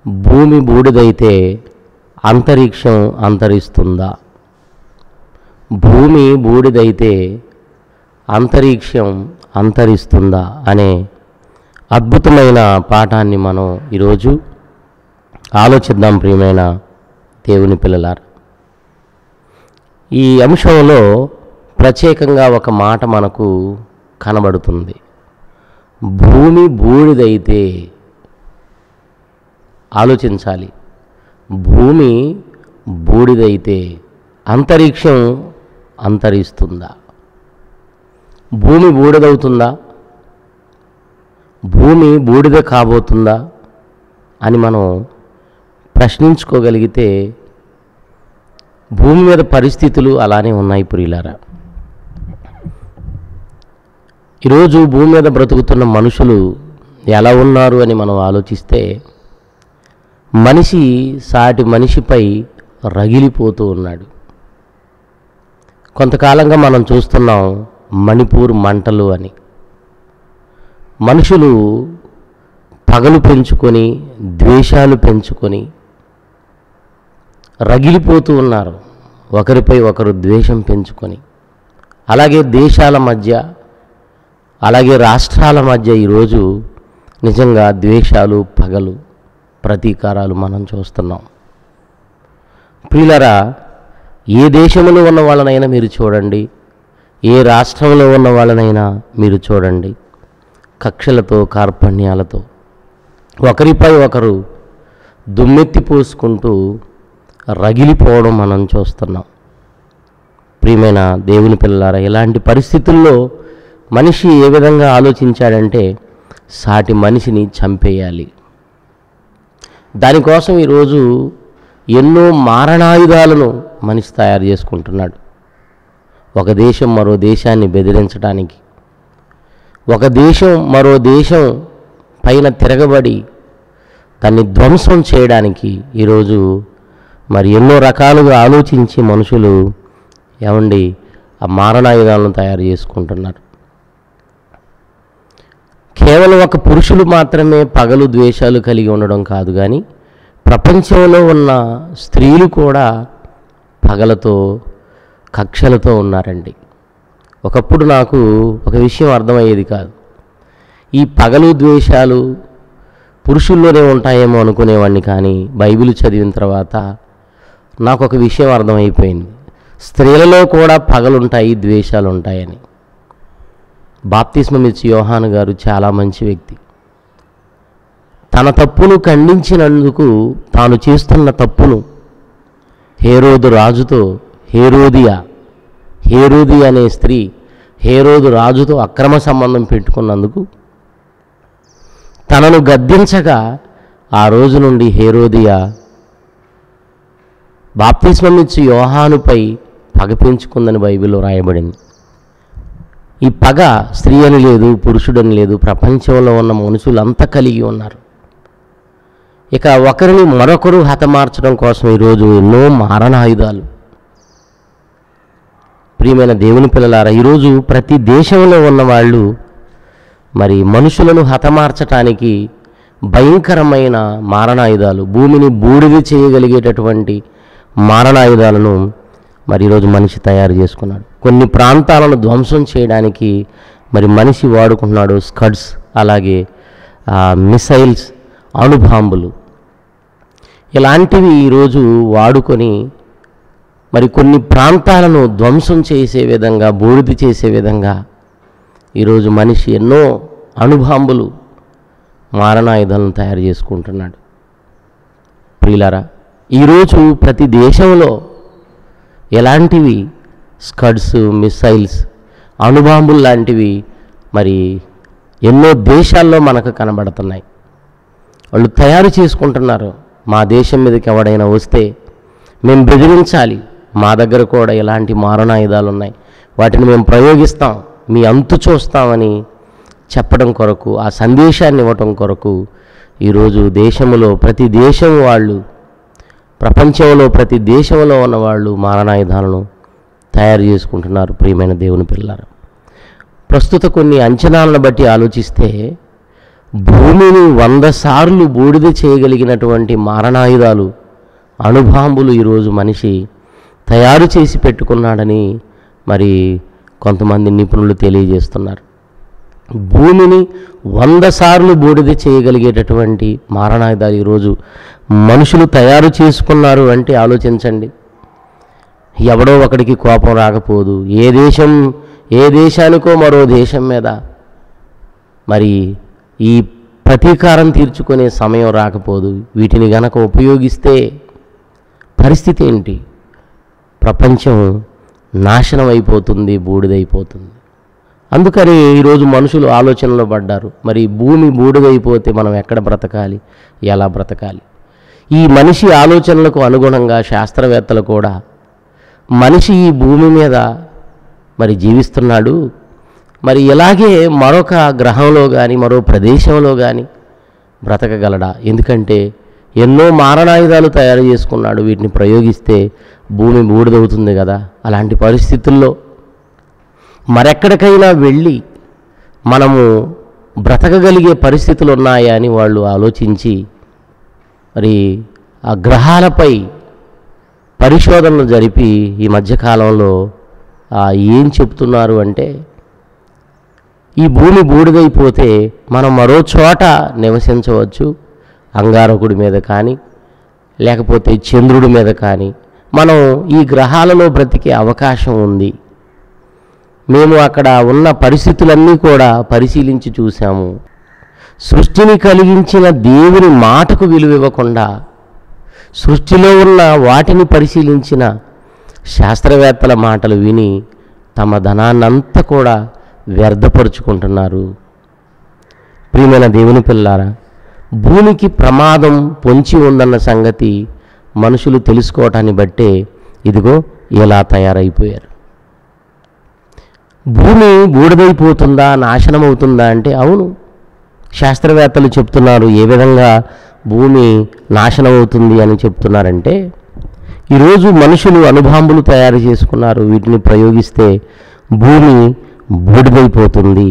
భూమి బూడిదైతే అంతరిక్షం అంతరిస్తుందా భూమి బూడిదైతే అంతరిక్షం అంతరిస్తుందా అనే అద్భుతమైన పాఠాన్ని మనం ఈరోజు ఆలోచిద్దాం ప్రియమైన దేవుని పిల్లలారా ఈ అంశంలో ప్రత్యేకంగా ఒక మాట మనకు కనబడుతుంది భూమి బూడిదైతే ఆలోచించాలి భూమి బూడిదైతే అంతరిక్షం అంతరిస్తుందా భూమి బూడిదవుతుందా భూమి బూడిద కాబోతుందా అని మనం ప్రశ్నించుకోగలిగితే భూమి మీద పరిస్థితులు అలానే ఉన్నాయి ప్రియులారా ఈరోజు భూమి మీద బ్రతుకుతున్న మనుషులు ఎలా ఉన్నారు అని మనం ఆలోచిస్తే మనిషి సాటి మనిషిపై రగిలిపోతూ ఉన్నాడు కొంతకాలంగా మనం చూస్తున్నాం మణిపూర్ మంటలు అని మనుషులు పగలు పెంచుకొని ద్వేషాలు పెంచుకొని రగిలిపోతూ ఉన్నారు ఒకరిపై ఒకరు ద్వేషం పెంచుకొని అలాగే దేశాల మధ్య అలాగే రాష్ట్రాల మధ్య ఈరోజు నిజంగా ద్వేషాలు పగలు ప్రతీకారాలు మనం చూస్తున్నాం ప్రియులరా ఏ దేశంలో ఉన్న వాళ్ళనైనా మీరు చూడండి ఏ రాష్ట్రంలో ఉన్న వాళ్ళనైనా మీరు చూడండి కక్షలతో కార్పణ్యాలతో ఒకరిపై ఒకరు దుమ్మెత్తి పోసుకుంటూ రగిలిపోవడం మనం చూస్తున్నాం ప్రియమైన దేవుని పిల్లలారా ఇలాంటి పరిస్థితుల్లో మనిషి ఏ విధంగా ఆలోచించాడంటే సాటి మనిషిని చంపేయాలి దానికోసం ఈరోజు ఎన్నో మారణాయుధాలను మనిషి తయారు చేసుకుంటున్నాడు ఒక దేశం మరో దేశాన్ని బెదిరించడానికి ఒక దేశం మరో దేశం పైన తిరగబడి దాన్ని ధ్వంసం చేయడానికి ఈరోజు మరి ఎన్నో రకాలుగా ఆలోచించి మనుషులు ఏమండి ఆ మారణాయుధాలను తయారు చేసుకుంటున్నారు కేవలం ఒక పురుషులు మాత్రమే పగలు ద్వేషాలు కలిగి ఉండడం కాదు కానీ ప్రపంచంలో ఉన్న స్త్రీలు కూడా పగలతో కక్షలతో ఉన్నారండి ఒకప్పుడు నాకు ఒక విషయం అర్థమయ్యేది కాదు ఈ పగలు ద్వేషాలు పురుషుల్లోనే ఉంటాయేమో అనుకునేవాడిని కానీ బైబిల్ చదివిన తర్వాత నాకు ఒక విషయం అర్థమైపోయింది స్త్రీలలో కూడా పగలుంటాయి ద్వేషాలు ఉంటాయని బాప్తిస్మం ఇచ్చి యోహాను గారు చాలా మంచి వ్యక్తి తన తప్పును ఖండించినందుకు తాను చేస్తున్న తప్పును హేరోదు రాజుతో హేరోదియా హేరోది అనే స్త్రీ హేరోదు రాజుతో అక్రమ సంబంధం పెట్టుకున్నందుకు తనను గద్దించగా ఆ రోజు నుండి హేరోదియా బాప్తిస్మం ఇచ్చి యోహానుపై పగ పెంచుకుందని బైబిల్లో రాయబడింది ఈ పగ స్త్రీ అని లేదు పురుషుడని లేదు ప్రపంచంలో ఉన్న మనుషులంతా కలిగి ఉన్నారు ఇక ఒకరిని మరొకరు హతమార్చడం కోసం ఈరోజు ఎన్నో మారణాయుధాలు ప్రియమైన దేవుని పిల్లలారా ఈరోజు ప్రతి దేశంలో ఉన్న వాళ్ళు మరి మనుషులను హతమార్చటానికి భయంకరమైన మారణాయుధాలు భూమిని బూడిద చేయగలిగేటటువంటి మారణాయుధాలను మరి ఈరోజు మనిషి తయారు చేసుకున్నాడు కొన్ని ప్రాంతాలను ధ్వంసం చేయడానికి మరి మనిషి వాడుకుంటున్నాడు స్కడ్స్ అలాగే ఆ, మిసైల్స్ అణుబాంబులు ఇలాంటివి ఈరోజు వాడుకొని మరి కొన్ని ప్రాంతాలను ధ్వంసం చేసే విధంగా బూడిద చేసే విధంగా ఈరోజు మనిషి ఎన్నో అణుబాంబులు మారణాయుధాలను తయారు చేసుకుంటున్నాడు ప్రియులారా ఈరోజు ప్రతి దేశంలో ఎలాంటివి స్కడ్స్ మిసైల్స్ అణుబాంబులు లాంటివి మరి ఎన్నో దేశాల్లో మనకు కనబడుతున్నాయి వాళ్ళు తయారు చేసుకుంటున్నారు మా దేశం మీదకి ఎవడైనా వస్తే మేము బెదిరించాలి మా దగ్గర కూడా ఇలాంటి మారణాయుధాలు ఉన్నాయి వాటిని మేము ప్రయోగిస్తాం మీ అంతు చూస్తామని చెప్పడం కొరకు ఆ సందేశాన్ని ఇవ్వటం కొరకు ఈరోజు దేశంలో ప్రతి దేశం వాళ్ళు ప్రపంచంలో ప్రతి దేశంలో ఉన్న వాళ్ళు మారణాయుధాలను తయారు చేసుకుంటున్నారు ప్రియమైన దేవుని పిల్లలు ప్రస్తుత కొన్ని అంచనాలను బట్టి ఆలోచిస్తే భూమిని వంద సార్లు బూడిద చేయగలిగినటువంటి మారణాయుధాలు అణుబాంబులు ఈరోజు మనిషి తయారు చేసి పెట్టుకున్నాడని మరి కొంతమంది నిపుణులు తెలియజేస్తున్నారు భూమిని వంద సార్లు బూడిద చేయగలిగేటటువంటి మారణాయుధాలు ఈరోజు మనుషులు తయారు చేసుకున్నారు అంటే ఆలోచించండి ఎవడో ఒకడికి కోపం రాకపోదు ఏ దేశం ఏ దేశానికో మరో దేశం మీద మరి ఈ ప్రతీకారం తీర్చుకునే సమయం రాకపోదు వీటిని గనక ఉపయోగిస్తే పరిస్థితి ఏంటి ప్రపంచం నాశనం అయిపోతుంది బూడిదైపోతుంది అందుకని ఈరోజు మనుషులు ఆలోచనలో పడ్డారు మరి భూమి బూడిదైపోతే మనం ఎక్కడ బ్రతకాలి ఎలా బ్రతకాలి ఈ మనిషి ఆలోచనలకు అనుగుణంగా శాస్త్రవేత్తలు కూడా మనిషి ఈ భూమి మీద మరి జీవిస్తున్నాడు మరి ఇలాగే మరొక గ్రహంలో కానీ మరో ప్రదేశంలో కానీ బ్రతకగలడా ఎందుకంటే ఎన్నో మారణాయుధాలు తయారు చేసుకున్నాడు వీటిని ప్రయోగిస్తే భూమి బూడిదవుతుంది కదా అలాంటి పరిస్థితుల్లో మరెక్కడికైనా వెళ్ళి మనము బ్రతకగలిగే పరిస్థితులు ఉన్నాయా అని వాళ్ళు ఆలోచించి మరి ఆ గ్రహాలపై పరిశోధనలు జరిపి ఈ మధ్యకాలంలో ఆ, ఏం చెప్తున్నారు అంటే ఈ భూమి బూడిదైపోతే మనం మరో చోట నివసించవచ్చు అంగారకుడి మీద కానీ లేకపోతే చంద్రుడి మీద కానీ మనం ఈ గ్రహాలలో బ్రతికే అవకాశం ఉంది మేము అక్కడ ఉన్న పరిస్థితులన్నీ కూడా పరిశీలించి చూసాము సృష్టిని కలిగించిన దేవుని మాటకు విలువ ఇవ్వకుండా సృష్టిలో ఉన్న వాటిని పరిశీలించిన శాస్త్రవేత్తల మాటలు విని తమ ధనాన్నంతా కూడా వ్యర్థపరుచుకుంటున్నారు ప్రియమైన దేవుని పిల్లారా భూమికి ప్రమాదం పొంచి ఉందన్న సంగతి మనుషులు తెలుసుకోవటాన్ని బట్టే ఇదిగో ఇలా తయారైపోయారు భూమి బూడిదైపోతుందా నాశనం అవుతుందా అంటే అవును శాస్త్రవేత్తలు చెప్తున్నారు ఏ విధంగా భూమి నాశనం అవుతుంది అని చెప్తున్నారంటే ఈరోజు మనుషులు అణుబాంబులు తయారు చేసుకున్నారు వీటిని ప్రయోగిస్తే భూమి బూడిదైపోతుంది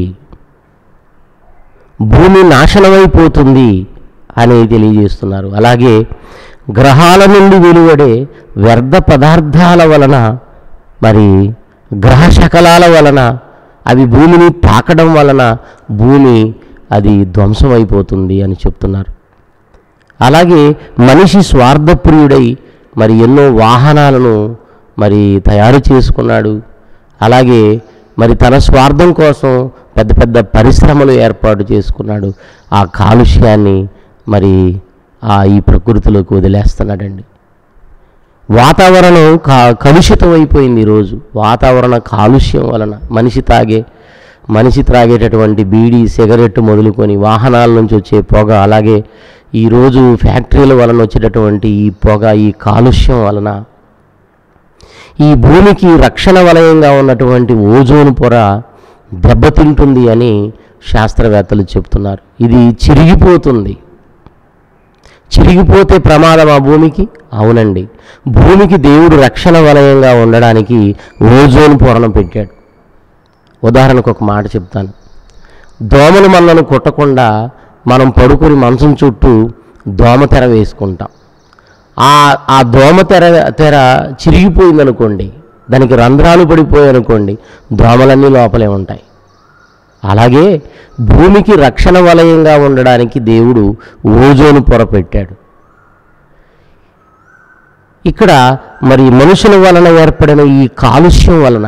భూమి నాశనమైపోతుంది అని తెలియజేస్తున్నారు అలాగే గ్రహాల నుండి వెలువడే వ్యర్థ పదార్థాల వలన మరి గ్రహ శకలాల వలన అవి భూమిని తాకడం వలన భూమి అది ధ్వంసమైపోతుంది అని చెప్తున్నారు అలాగే మనిషి స్వార్థప్రియుడై మరి ఎన్నో వాహనాలను మరి తయారు చేసుకున్నాడు అలాగే మరి తన స్వార్థం కోసం పెద్ద పెద్ద పరిశ్రమలు ఏర్పాటు చేసుకున్నాడు ఆ కాలుష్యాన్ని మరి ఆ ఈ ప్రకృతిలోకి వదిలేస్తున్నాడండి వాతావరణం కా కలుషితం అయిపోయింది ఈరోజు వాతావరణ కాలుష్యం వలన మనిషి తాగే మనిషి త్రాగేటటువంటి బీడీ సిగరెట్ మొదలుకొని వాహనాల నుంచి వచ్చే పొగ అలాగే ఈరోజు ఫ్యాక్టరీల వలన వచ్చేటటువంటి ఈ పొగ ఈ కాలుష్యం వలన ఈ భూమికి రక్షణ వలయంగా ఉన్నటువంటి ఓజోన్ పొర దెబ్బతింటుంది అని శాస్త్రవేత్తలు చెప్తున్నారు ఇది చిరిగిపోతుంది చిరిగిపోతే ప్రమాదం ఆ భూమికి అవునండి భూమికి దేవుడు రక్షణ వలయంగా ఉండడానికి ఓజోన్ పొరను పెట్టాడు ఉదాహరణకు ఒక మాట చెప్తాను దోమలు మనలను కుట్టకుండా మనం పడుకొని మంచం చుట్టూ దోమ తెర వేసుకుంటాం ఆ ఆ దోమ తెర తెర చిరిగిపోయిందనుకోండి దానికి రంధ్రాలు పడిపోయాయనుకోండి దోమలన్నీ లోపలే ఉంటాయి అలాగే భూమికి రక్షణ వలయంగా ఉండడానికి దేవుడు ఓజోను పొర పెట్టాడు ఇక్కడ మరి మనుషుల వలన ఏర్పడిన ఈ కాలుష్యం వలన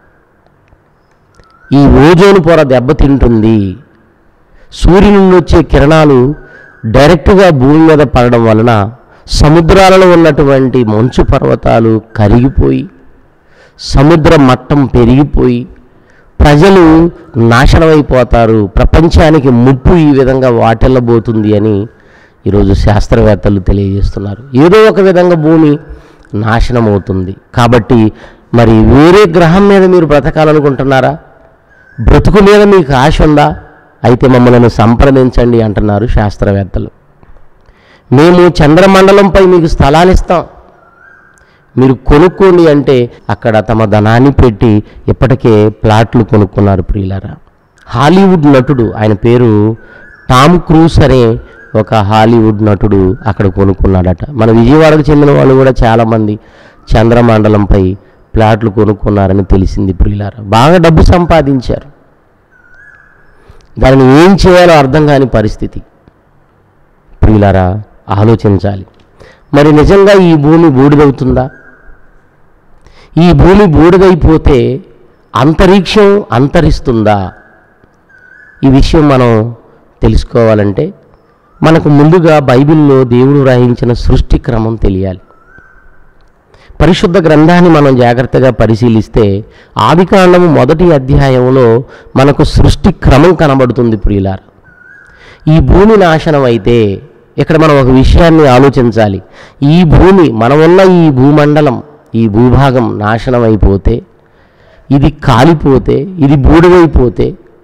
ఈ ఓజోను పొర దెబ్బతింటుంది సూర్యుని నుండి వచ్చే కిరణాలు డైరెక్ట్గా భూమి మీద పడడం వలన సముద్రాలలో ఉన్నటువంటి మంచు పర్వతాలు కరిగిపోయి సముద్ర మట్టం పెరిగిపోయి ప్రజలు నాశనమైపోతారు ప్రపంచానికి ముప్పు ఈ విధంగా వాటిల్లబోతుంది అని ఈరోజు శాస్త్రవేత్తలు తెలియజేస్తున్నారు ఏదో ఒక విధంగా భూమి నాశనం అవుతుంది కాబట్టి మరి వేరే గ్రహం మీద మీరు బ్రతకాలనుకుంటున్నారా బ్రతుకు మీద మీకు ఆశ ఉందా అయితే మమ్మల్ని సంప్రదించండి అంటున్నారు శాస్త్రవేత్తలు మేము చంద్రమండలంపై మీకు స్థలాలు ఇస్తాం మీరు కొనుక్కోండి అంటే అక్కడ తమ ధనాన్ని పెట్టి ఇప్పటికే ప్లాట్లు కొనుక్కున్నారు ప్రియులారా హాలీవుడ్ నటుడు ఆయన పేరు టామ్ క్రూస్ అనే ఒక హాలీవుడ్ నటుడు అక్కడ కొనుక్కున్నాడట మన విజయవాడకు చెందిన వాళ్ళు కూడా చాలామంది చంద్రమండలంపై ప్లాట్లు కొనుక్కున్నారని తెలిసింది ప్రియులారా బాగా డబ్బు సంపాదించారు దానిని ఏం చేయాలో అర్థం కాని పరిస్థితి ప్రియులారా ఆలోచించాలి మరి నిజంగా ఈ భూమి బూడిదవుతుందా ఈ భూమి బూడిదైపోతే అంతరిక్షం అంతరిస్తుందా ఈ విషయం మనం తెలుసుకోవాలంటే మనకు ముందుగా బైబిల్లో దేవుడు రాయించిన సృష్టి క్రమం తెలియాలి పరిశుద్ధ గ్రంథాన్ని మనం జాగ్రత్తగా పరిశీలిస్తే ఆదికాండము మొదటి అధ్యాయంలో మనకు సృష్టి క్రమం కనబడుతుంది ప్రియులార ఈ భూమి నాశనం అయితే ఇక్కడ మనం ఒక విషయాన్ని ఆలోచించాలి ఈ భూమి మనమున్న ఈ భూమండలం ఈ భూభాగం నాశనం అయిపోతే ఇది కాలిపోతే ఇది బూడిదైపోతే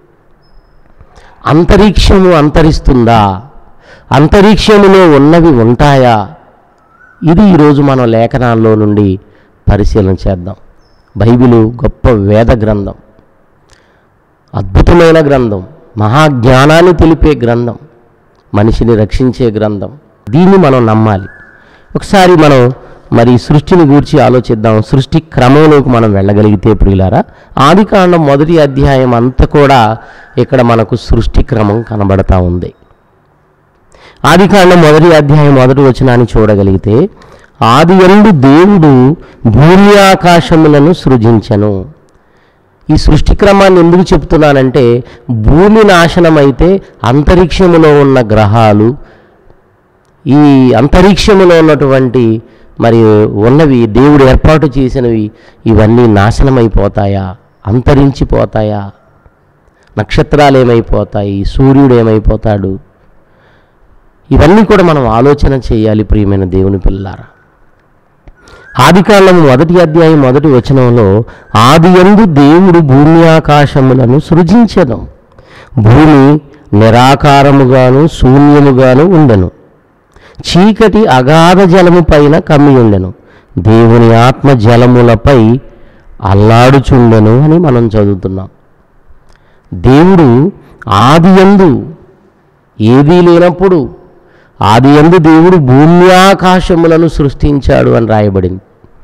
అంతరిక్షము అంతరిస్తుందా అంతరిక్షములో ఉన్నవి ఉంటాయా ఇది ఈరోజు మనం లేఖనాల్లో నుండి పరిశీలన చేద్దాం బైబిలు గొప్ప వేద గ్రంథం అద్భుతమైన గ్రంథం మహాజ్ఞానాన్ని తెలిపే గ్రంథం మనిషిని రక్షించే గ్రంథం దీన్ని మనం నమ్మాలి ఒకసారి మనం మరి సృష్టిని గూర్చి ఆలోచిద్దాం సృష్టి క్రమంలోకి మనం వెళ్ళగలిగితే ప్రియులారా ఆదికాండం మొదటి అధ్యాయం అంతా కూడా ఇక్కడ మనకు సృష్టి క్రమం కనబడతా ఉంది ఆదికాండం మొదటి అధ్యాయం మొదటి వచనాన్ని చూడగలిగితే ఆది ఎందు దేవుడు భూమి ఆకాశములను సృజించను ఈ సృష్టి క్రమాన్ని ఎందుకు చెప్తున్నానంటే భూమి నాశనమైతే అంతరిక్షములో ఉన్న గ్రహాలు ఈ అంతరిక్షములో ఉన్నటువంటి మరి ఉన్నవి దేవుడు ఏర్పాటు చేసినవి ఇవన్నీ నాశనమైపోతాయా అంతరించిపోతాయా నక్షత్రాలు ఏమైపోతాయి సూర్యుడు ఏమైపోతాడు ఇవన్నీ కూడా మనం ఆలోచన చేయాలి ప్రియమైన దేవుని పిల్లారా ఆదికాండం మొదటి అధ్యాయం మొదటి వచనంలో ఆది యందు దేవుడు భూమి ఆకాశములను సృజించను భూమి నిరాకారముగాను శూన్యముగాను ఉండెను చీకటి అగాధ జలము పైన కమ్మి ఉండెను దేవుని ఆత్మ జలములపై అల్లాడుచుండెను అని మనం చదువుతున్నాం దేవుడు ఆది యందు ఏదీ లేనప్పుడు ఆది యందు దేవుడు భూమి ఆకాశములను సృష్టించాడు అని రాయబడింది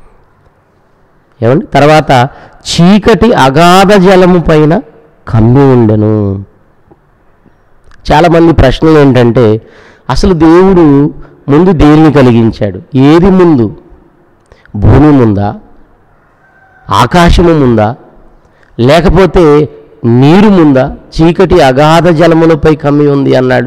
ఏమండి తర్వాత చీకటి అగాధ జలము పైన కమ్మి ఉండెను చాలామంది ప్రశ్నలు ఏంటంటే అసలు దేవుడు ముందు దేనిని కలిగించాడు ఏది ముందు భూమి ముందా ఆకాశము ముందా లేకపోతే నీరు ముందా చీకటి అగాధ జలములపై కమ్మి ఉంది అన్నాడు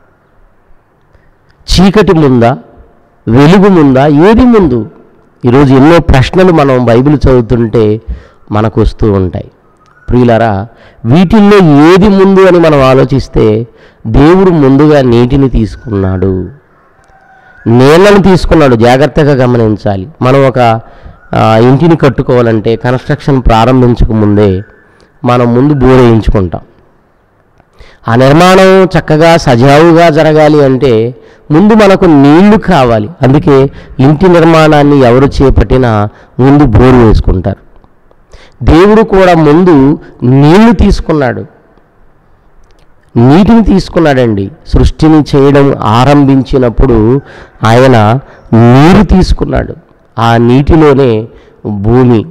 చీకటి ముందా వెలుగు ముందా ఏది ముందు ఈరోజు ఎన్నో ప్రశ్నలు మనం బైబిల్ చదువుతుంటే మనకు వస్తూ ఉంటాయి ప్రియులరా వీటిల్లో ఏది ముందు అని మనం ఆలోచిస్తే దేవుడు ముందుగా నీటిని తీసుకున్నాడు నీళ్ళను తీసుకున్నాడు జాగ్రత్తగా గమనించాలి మనం ఒక ఆ, ఇంటిని కట్టుకోవాలంటే కన్స్ట్రక్షన్ ప్రారంభించక ముందే మనం ముందు బోర్ వేయించుకుంటాం ఆ నిర్మాణం చక్కగా సజావుగా జరగాలి అంటే ముందు మనకు నీళ్లు కావాలి అందుకే ఇంటి నిర్మాణాన్ని ఎవరు చేపట్టినా ముందు బోరు వేసుకుంటారు దేవుడు కూడా ముందు నీళ్లు తీసుకున్నాడు నీటిని తీసుకున్నాడండి సృష్టిని చేయడం ఆరంభించినప్పుడు ఆయన నీరు తీసుకున్నాడు ఆ నీటిలోనే భూమి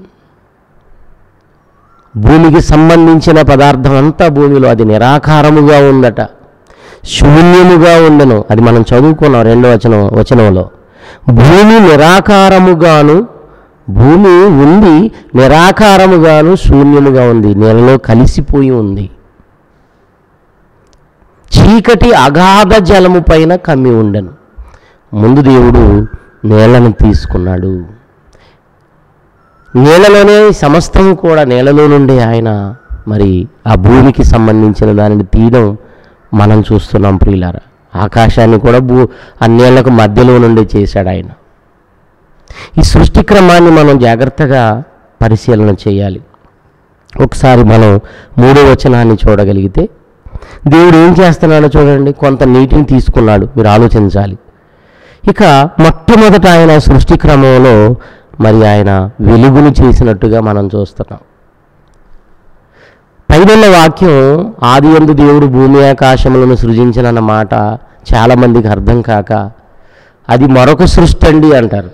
భూమికి సంబంధించిన పదార్థం అంతా భూమిలో అది నిరాకారముగా ఉందట శూన్యముగా ఉండను అది మనం చదువుకున్నాం రెండో వచనం వచనంలో భూమి నిరాకారముగాను భూమి ఉంది నిరాకారముగాను శూన్యముగా ఉంది నీళ్ళలో కలిసిపోయి ఉంది చీకటి అగాధ జలము పైన కమ్మి ఉండెను ముందు దేవుడు నేలను తీసుకున్నాడు నేలలోనే సమస్తం కూడా నేలలో నుండి ఆయన మరి ఆ భూమికి సంబంధించిన దానిని తీయడం మనం చూస్తున్నాం ప్రియులారా ఆకాశాన్ని కూడా భూ ఆ నీళ్లకు మధ్యలో నుండి చేశాడు ఆయన ఈ సృష్టి క్రమాన్ని మనం జాగ్రత్తగా పరిశీలన చేయాలి ఒకసారి మనం మూడో వచనాన్ని చూడగలిగితే దేవుడు ఏం చేస్తున్నాడో చూడండి కొంత నీటిని తీసుకున్నాడు మీరు ఆలోచించాలి ఇక మొట్టమొదట ఆయన సృష్టి క్రమంలో మరి ఆయన వెలుగును చేసినట్టుగా మనం చూస్తున్నాం పై పైనున్న వాక్యం ఆది ఎందు దేవుడు భూమి ఆకాశములను సృజించిన మాట చాలామందికి అర్థం కాక అది మరొక సృష్టి అండి అంటారు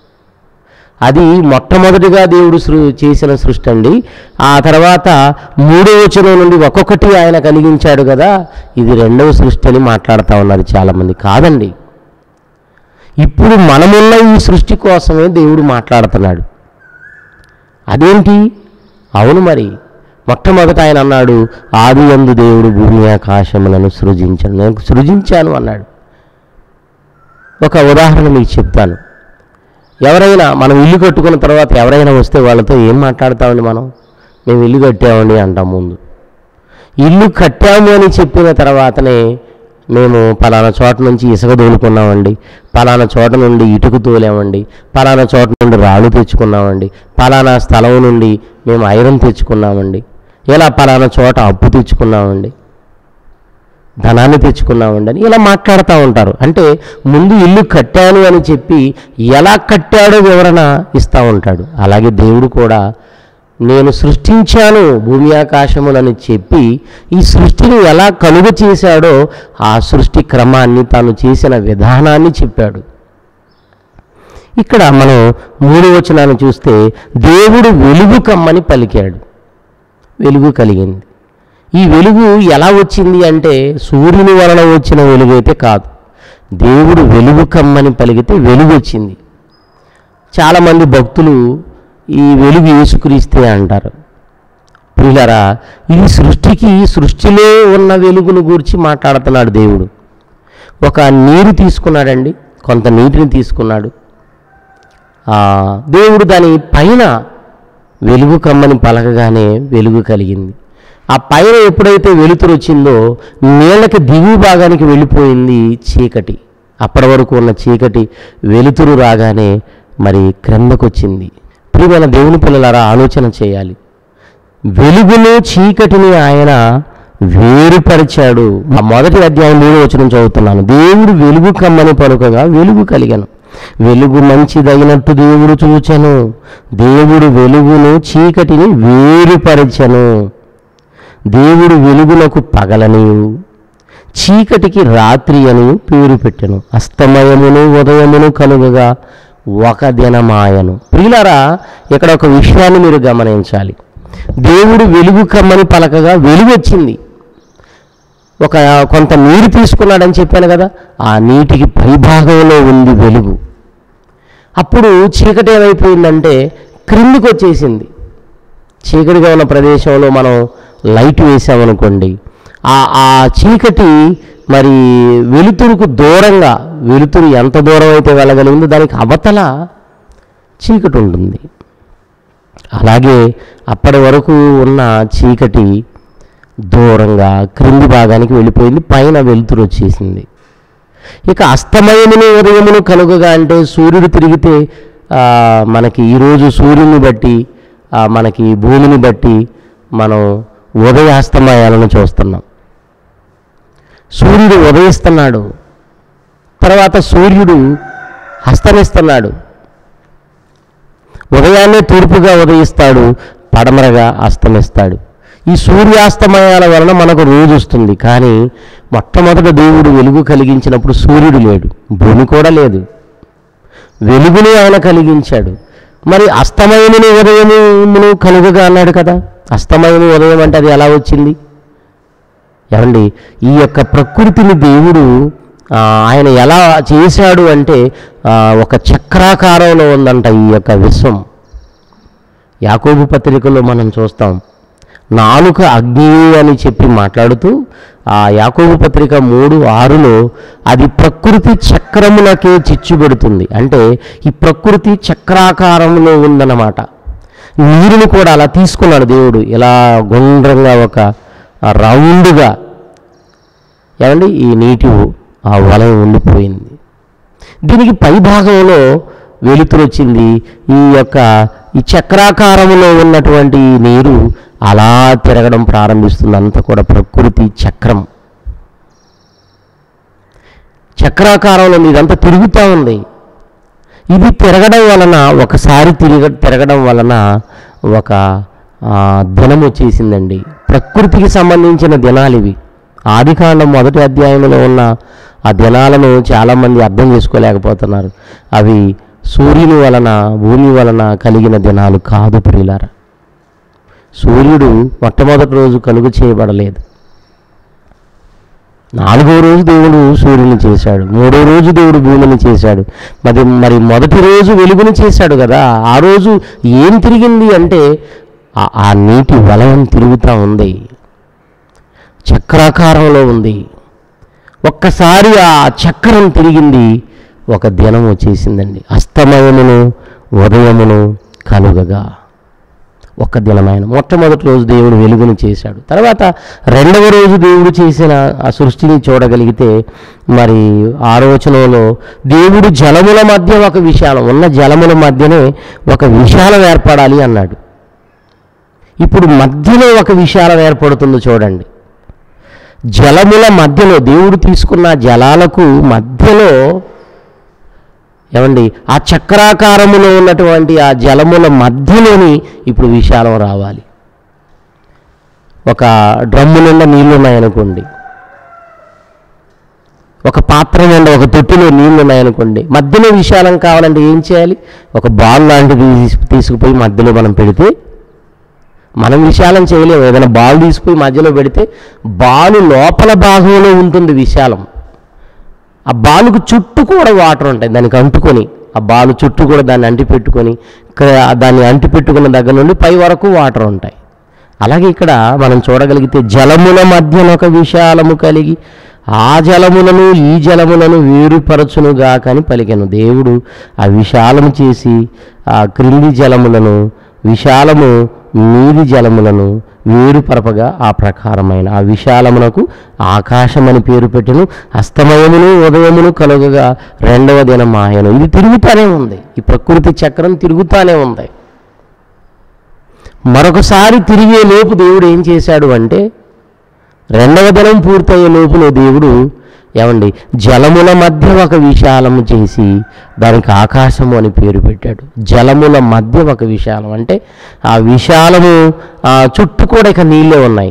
అది మొట్టమొదటిగా దేవుడు సృ చేసిన సృష్టి అండి ఆ తర్వాత మూడో వచనం నుండి ఒక్కొక్కటి ఆయన కలిగించాడు కదా ఇది రెండవ సృష్టి అని మాట్లాడుతూ ఉన్నారు చాలామంది కాదండి ఇప్పుడు మనమున్న ఈ సృష్టి కోసమే దేవుడు మాట్లాడుతున్నాడు అదేంటి అవును మరి మొట్టమొదట ఆయన అన్నాడు ఆది యందు దేవుడు భూమి ఆకాశములను సృజించాను నేను సృజించాను అన్నాడు ఒక ఉదాహరణ మీకు చెప్తాను ఎవరైనా మనం ఇల్లు కట్టుకున్న తర్వాత ఎవరైనా వస్తే వాళ్ళతో ఏం మాట్లాడతామండి మనం మేము ఇల్లు కట్టామండి అంటాం ముందు ఇల్లు కట్టాము అని చెప్పిన తర్వాతనే మేము పలానా చోట నుంచి ఇసుక తోలుకున్నామండి పలానా చోట నుండి ఇటుకు తోలామండి పలానా చోట నుండి రాళ్ళు తెచ్చుకున్నామండి పలానా స్థలం నుండి మేము ఐరన్ తెచ్చుకున్నామండి ఇలా పలానా చోట అప్పు తెచ్చుకున్నామండి ధనాన్ని తెచ్చుకున్నామండి అని ఇలా మాట్లాడుతూ ఉంటారు అంటే ముందు ఇల్లు కట్టాను అని చెప్పి ఎలా కట్టాడో వివరణ ఇస్తూ ఉంటాడు అలాగే దేవుడు కూడా నేను సృష్టించాను భూమి ఆకాశములని చెప్పి ఈ సృష్టిని ఎలా కలుగ చేశాడో ఆ సృష్టి క్రమాన్ని తాను చేసిన విధానాన్ని చెప్పాడు ఇక్కడ మనం మూడు వచనాన్ని చూస్తే దేవుడు వెలుగు కమ్మని పలికాడు వెలుగు కలిగింది ఈ వెలుగు ఎలా వచ్చింది అంటే సూర్యుని వలన వచ్చిన వెలుగు అయితే కాదు దేవుడు వెలుగు కమ్మని పలికితే వెలుగు వచ్చింది చాలామంది భక్తులు ఈ వెలుగు యేసుక్రీస్తే అంటారు ప్రియులరా ఈ సృష్టికి సృష్టిలో ఉన్న వెలుగును గురించి మాట్లాడుతున్నాడు దేవుడు ఒక నీరు తీసుకున్నాడండి కొంత నీటిని తీసుకున్నాడు ఆ, దేవుడు దాని పైన వెలుగు కమ్మని పలకగానే వెలుగు కలిగింది ఆ పైన ఎప్పుడైతే వెలుతురు వచ్చిందో నీళ్ళకి దిగువ భాగానికి వెళ్ళిపోయింది చీకటి అప్పటి వరకు ఉన్న చీకటి వెలుతురు రాగానే మరి క్రిందకొచ్చింది ప్రియమైన దేవుని పిల్లలారా ఆలోచన చేయాలి వెలుగును చీకటిని ఆయన వేరుపరిచాడు ఆ మొదటి అధ్యాయం మూడో వచనం చదువుతున్నాను దేవుడు వెలుగు కమ్మని పలుకగా వెలుగు కలిగను వెలుగు మంచిదైనట్టు దేవుడు చూచెను దేవుడు వెలుగును చీకటిని వేరుపరచను దేవుడు వెలుగునకు పగలనియు చీకటికి రాత్రి అని పేరు పెట్టెను అస్తమయమును ఉదయమును కలుగగా ఒక దినమాయను ప్రియులారా ఇక్కడ ఒక విషయాన్ని మీరు గమనించాలి దేవుడు వెలుగు కమ్మని పలకగా వెలుగు వచ్చింది ఒక కొంత నీరు తీసుకున్నాడని చెప్పాను కదా ఆ నీటికి పైభాగంలో ఉంది వెలుగు అప్పుడు చీకటి ఏమైపోయిందంటే క్రిందికి వచ్చేసింది చీకటిగా ఉన్న ప్రదేశంలో మనం లైట్ వేసామనుకోండి ఆ ఆ చీకటి మరి వెలుతురుకు దూరంగా వెలుతురు ఎంత దూరం అయితే వెళ్ళగలిగిందో దానికి అవతల చీకటి ఉంటుంది అలాగే అప్పటి వరకు ఉన్న చీకటి దూరంగా క్రింది భాగానికి వెళ్ళిపోయింది పైన వెలుతురు వచ్చేసింది ఇక అస్తమయమును ఉదయమును కలుగగా అంటే సూర్యుడు తిరిగితే ఆ, మనకి ఈరోజు సూర్యుని బట్టి ఆ, మనకి భూమిని బట్టి మనం ఉదయాస్తమయాలను చూస్తున్నాం సూర్యుడు ఉదయిస్తున్నాడు తర్వాత సూర్యుడు హస్తమిస్తున్నాడు ఉదయాన్నే తూర్పుగా ఉదయిస్తాడు పడమరగా అస్తమిస్తాడు ఈ సూర్యాస్తమయాల వలన మనకు రోజు వస్తుంది కానీ మొట్టమొదట దేవుడు వెలుగు కలిగించినప్పుడు సూర్యుడు లేడు భూమి కూడా లేదు వెలుగుని ఆయన కలిగించాడు మరి అస్తమయమును ఉదయమును కలుగుగా అన్నాడు కదా అస్తమయము ఉదయం అంటే అది ఎలా వచ్చింది ఏమండి ఈ యొక్క ప్రకృతిని దేవుడు ఆ, ఆయన ఎలా చేశాడు అంటే ఆ, ఒక చక్రాకారంలో ఉందంట ఈ యొక్క విశ్వం యాకోబు పత్రికలో మనం చూస్తాం నాలుక అగ్ని అని చెప్పి మాట్లాడుతూ ఆ యాకోబు పత్రిక మూడు ఆరులో అది ప్రకృతి చక్రములకే చిచ్చుబెడుతుంది అంటే ఈ ప్రకృతి చక్రాకారంలో ఉందన్నమాట నీరుని కూడా అలా తీసుకున్నాడు దేవుడు ఇలా గుండ్రంగా ఒక రౌండ్గా ఏమండి ఈ నీటి ఆ వలయం ఉండిపోయింది దీనికి పై భాగంలో వెలుతురు వచ్చింది ఈ యొక్క ఈ చక్రాకారంలో ఉన్నటువంటి ఈ నీరు అలా తిరగడం ప్రారంభిస్తుంది అంతా కూడా ప్రకృతి చక్రం చక్రాకారంలో ఉంది ఇదంతా తిరుగుతూ ఉంది ఇది తిరగడం వలన ఒకసారి తిరగ తిరగడం వలన ఒక ఆ, దినం వచ్చేసిందండి ప్రకృతికి సంబంధించిన దినాలు ఇవి ఆదికాండం మొదటి అధ్యాయంలో ఉన్న ఆ దినాలను చాలామంది అర్థం చేసుకోలేకపోతున్నారు అవి సూర్యుని వలన భూమి వలన కలిగిన దినాలు కాదు ప్రియులారా సూర్యుడు మొట్టమొదటి రోజు కలుగు చేయబడలేదు నాలుగో రోజు దేవుడు సూర్యుని చేశాడు మూడో రోజు దేవుడు భూమిని చేశాడు మరి మరి మొదటి రోజు వెలుగుని చేశాడు కదా ఆ రోజు ఏం తిరిగింది అంటే ఆ- ఆ నీటి వలయం తిరుగుతూ ఉంది చక్రాకారంలో ఉంది ఒక్కసారి ఆ చక్రం తిరిగింది ఒక దినం వచ్చేసిందండి అస్తమయమును ఉదయమును కలుగగా ఒక్క దినమైన మొట్టమొదటి రోజు దేవుడు వెలుగును చేశాడు తర్వాత రెండవ రోజు దేవుడు చేసిన ఆ సృష్టిని చూడగలిగితే మరి ఆలోచనలో దేవుడు జలముల మధ్య ఒక విశాలం ఉన్న జలముల మధ్యనే ఒక విశాలం ఏర్పడాలి అన్నాడు ఇప్పుడు మధ్యలో ఒక విశాలం ఏర్పడుతుంది చూడండి జలముల మధ్యలో దేవుడు తీసుకున్న జలాలకు మధ్యలో ఏమండి ఆ చక్రాకారములో ఉన్నటువంటి ఆ జలముల మధ్యలోని ఇప్పుడు విశాలం రావాలి ఒక డ్రమ్ము నిండా నీళ్లు ఉన్నాయనుకోండి ఒక పాత్ర నిండా ఒక తొట్టిలో నీళ్లు ఉన్నాయనుకోండి మధ్యలో విశాలం కావాలంటే ఏం చేయాలి ఒక బాల్ లాంటిది తీసు- తీసుకుపోయి మధ్యలో మనం పెడితే మనం విశాలం చేయలేము ఏదైనా బాల్ తీసుకుపోయి మధ్యలో పెడితే బాలు లోపల భాగంలో ఉంటుంది విశాలం ఆ బాలుకు చుట్టూ కూడా వాటర్ ఉంటాయి దానికి అంటుకొని ఆ బాలు చుట్టూ కూడా దాన్ని అంటి పెట్టుకొని క్ర- దాన్ని అంటి పెట్టుకున్న దగ్గర నుండి పై వరకు వాటర్ ఉంటాయి అలాగే ఇక్కడ మనం చూడగలిగితే జలముల మధ్యన ఒక విశాలము కలిగి ఆ జలములను ఈ జలములను వేరుపరచునుగా అని పలికెను దేవుడు ఆ విశాలము చేసి ఆ క్రింది జలములను విశాలము మీది జలములను వేరుపరపగా ఆ ప్రకారమైన ఆ విశాలమునకు ఆకాశమని పేరు పెట్టెను అస్తమయమును ఉదయమును కలుగగా రెండవ దినం ఆయను ఇది తిరుగుతానే ఉంది ఈ ప్రకృతి చక్రం తిరుగుతానే ఉంది మరొకసారి తిరిగే లోపు దేవుడు ఏం చేశాడు అంటే రెండవ దినం పూర్తయ్యే లోపులో దేవుడు ఏమండి జలముల మధ్య ఒక విశాలము చేసి దానికి ఆకాశము అని పేరు పెట్టాడు జలముల మధ్య ఒక విశాలం అంటే ఆ విశాలము ఆ చుట్టూ కూడా ఇక నీళ్ళే ఉన్నాయి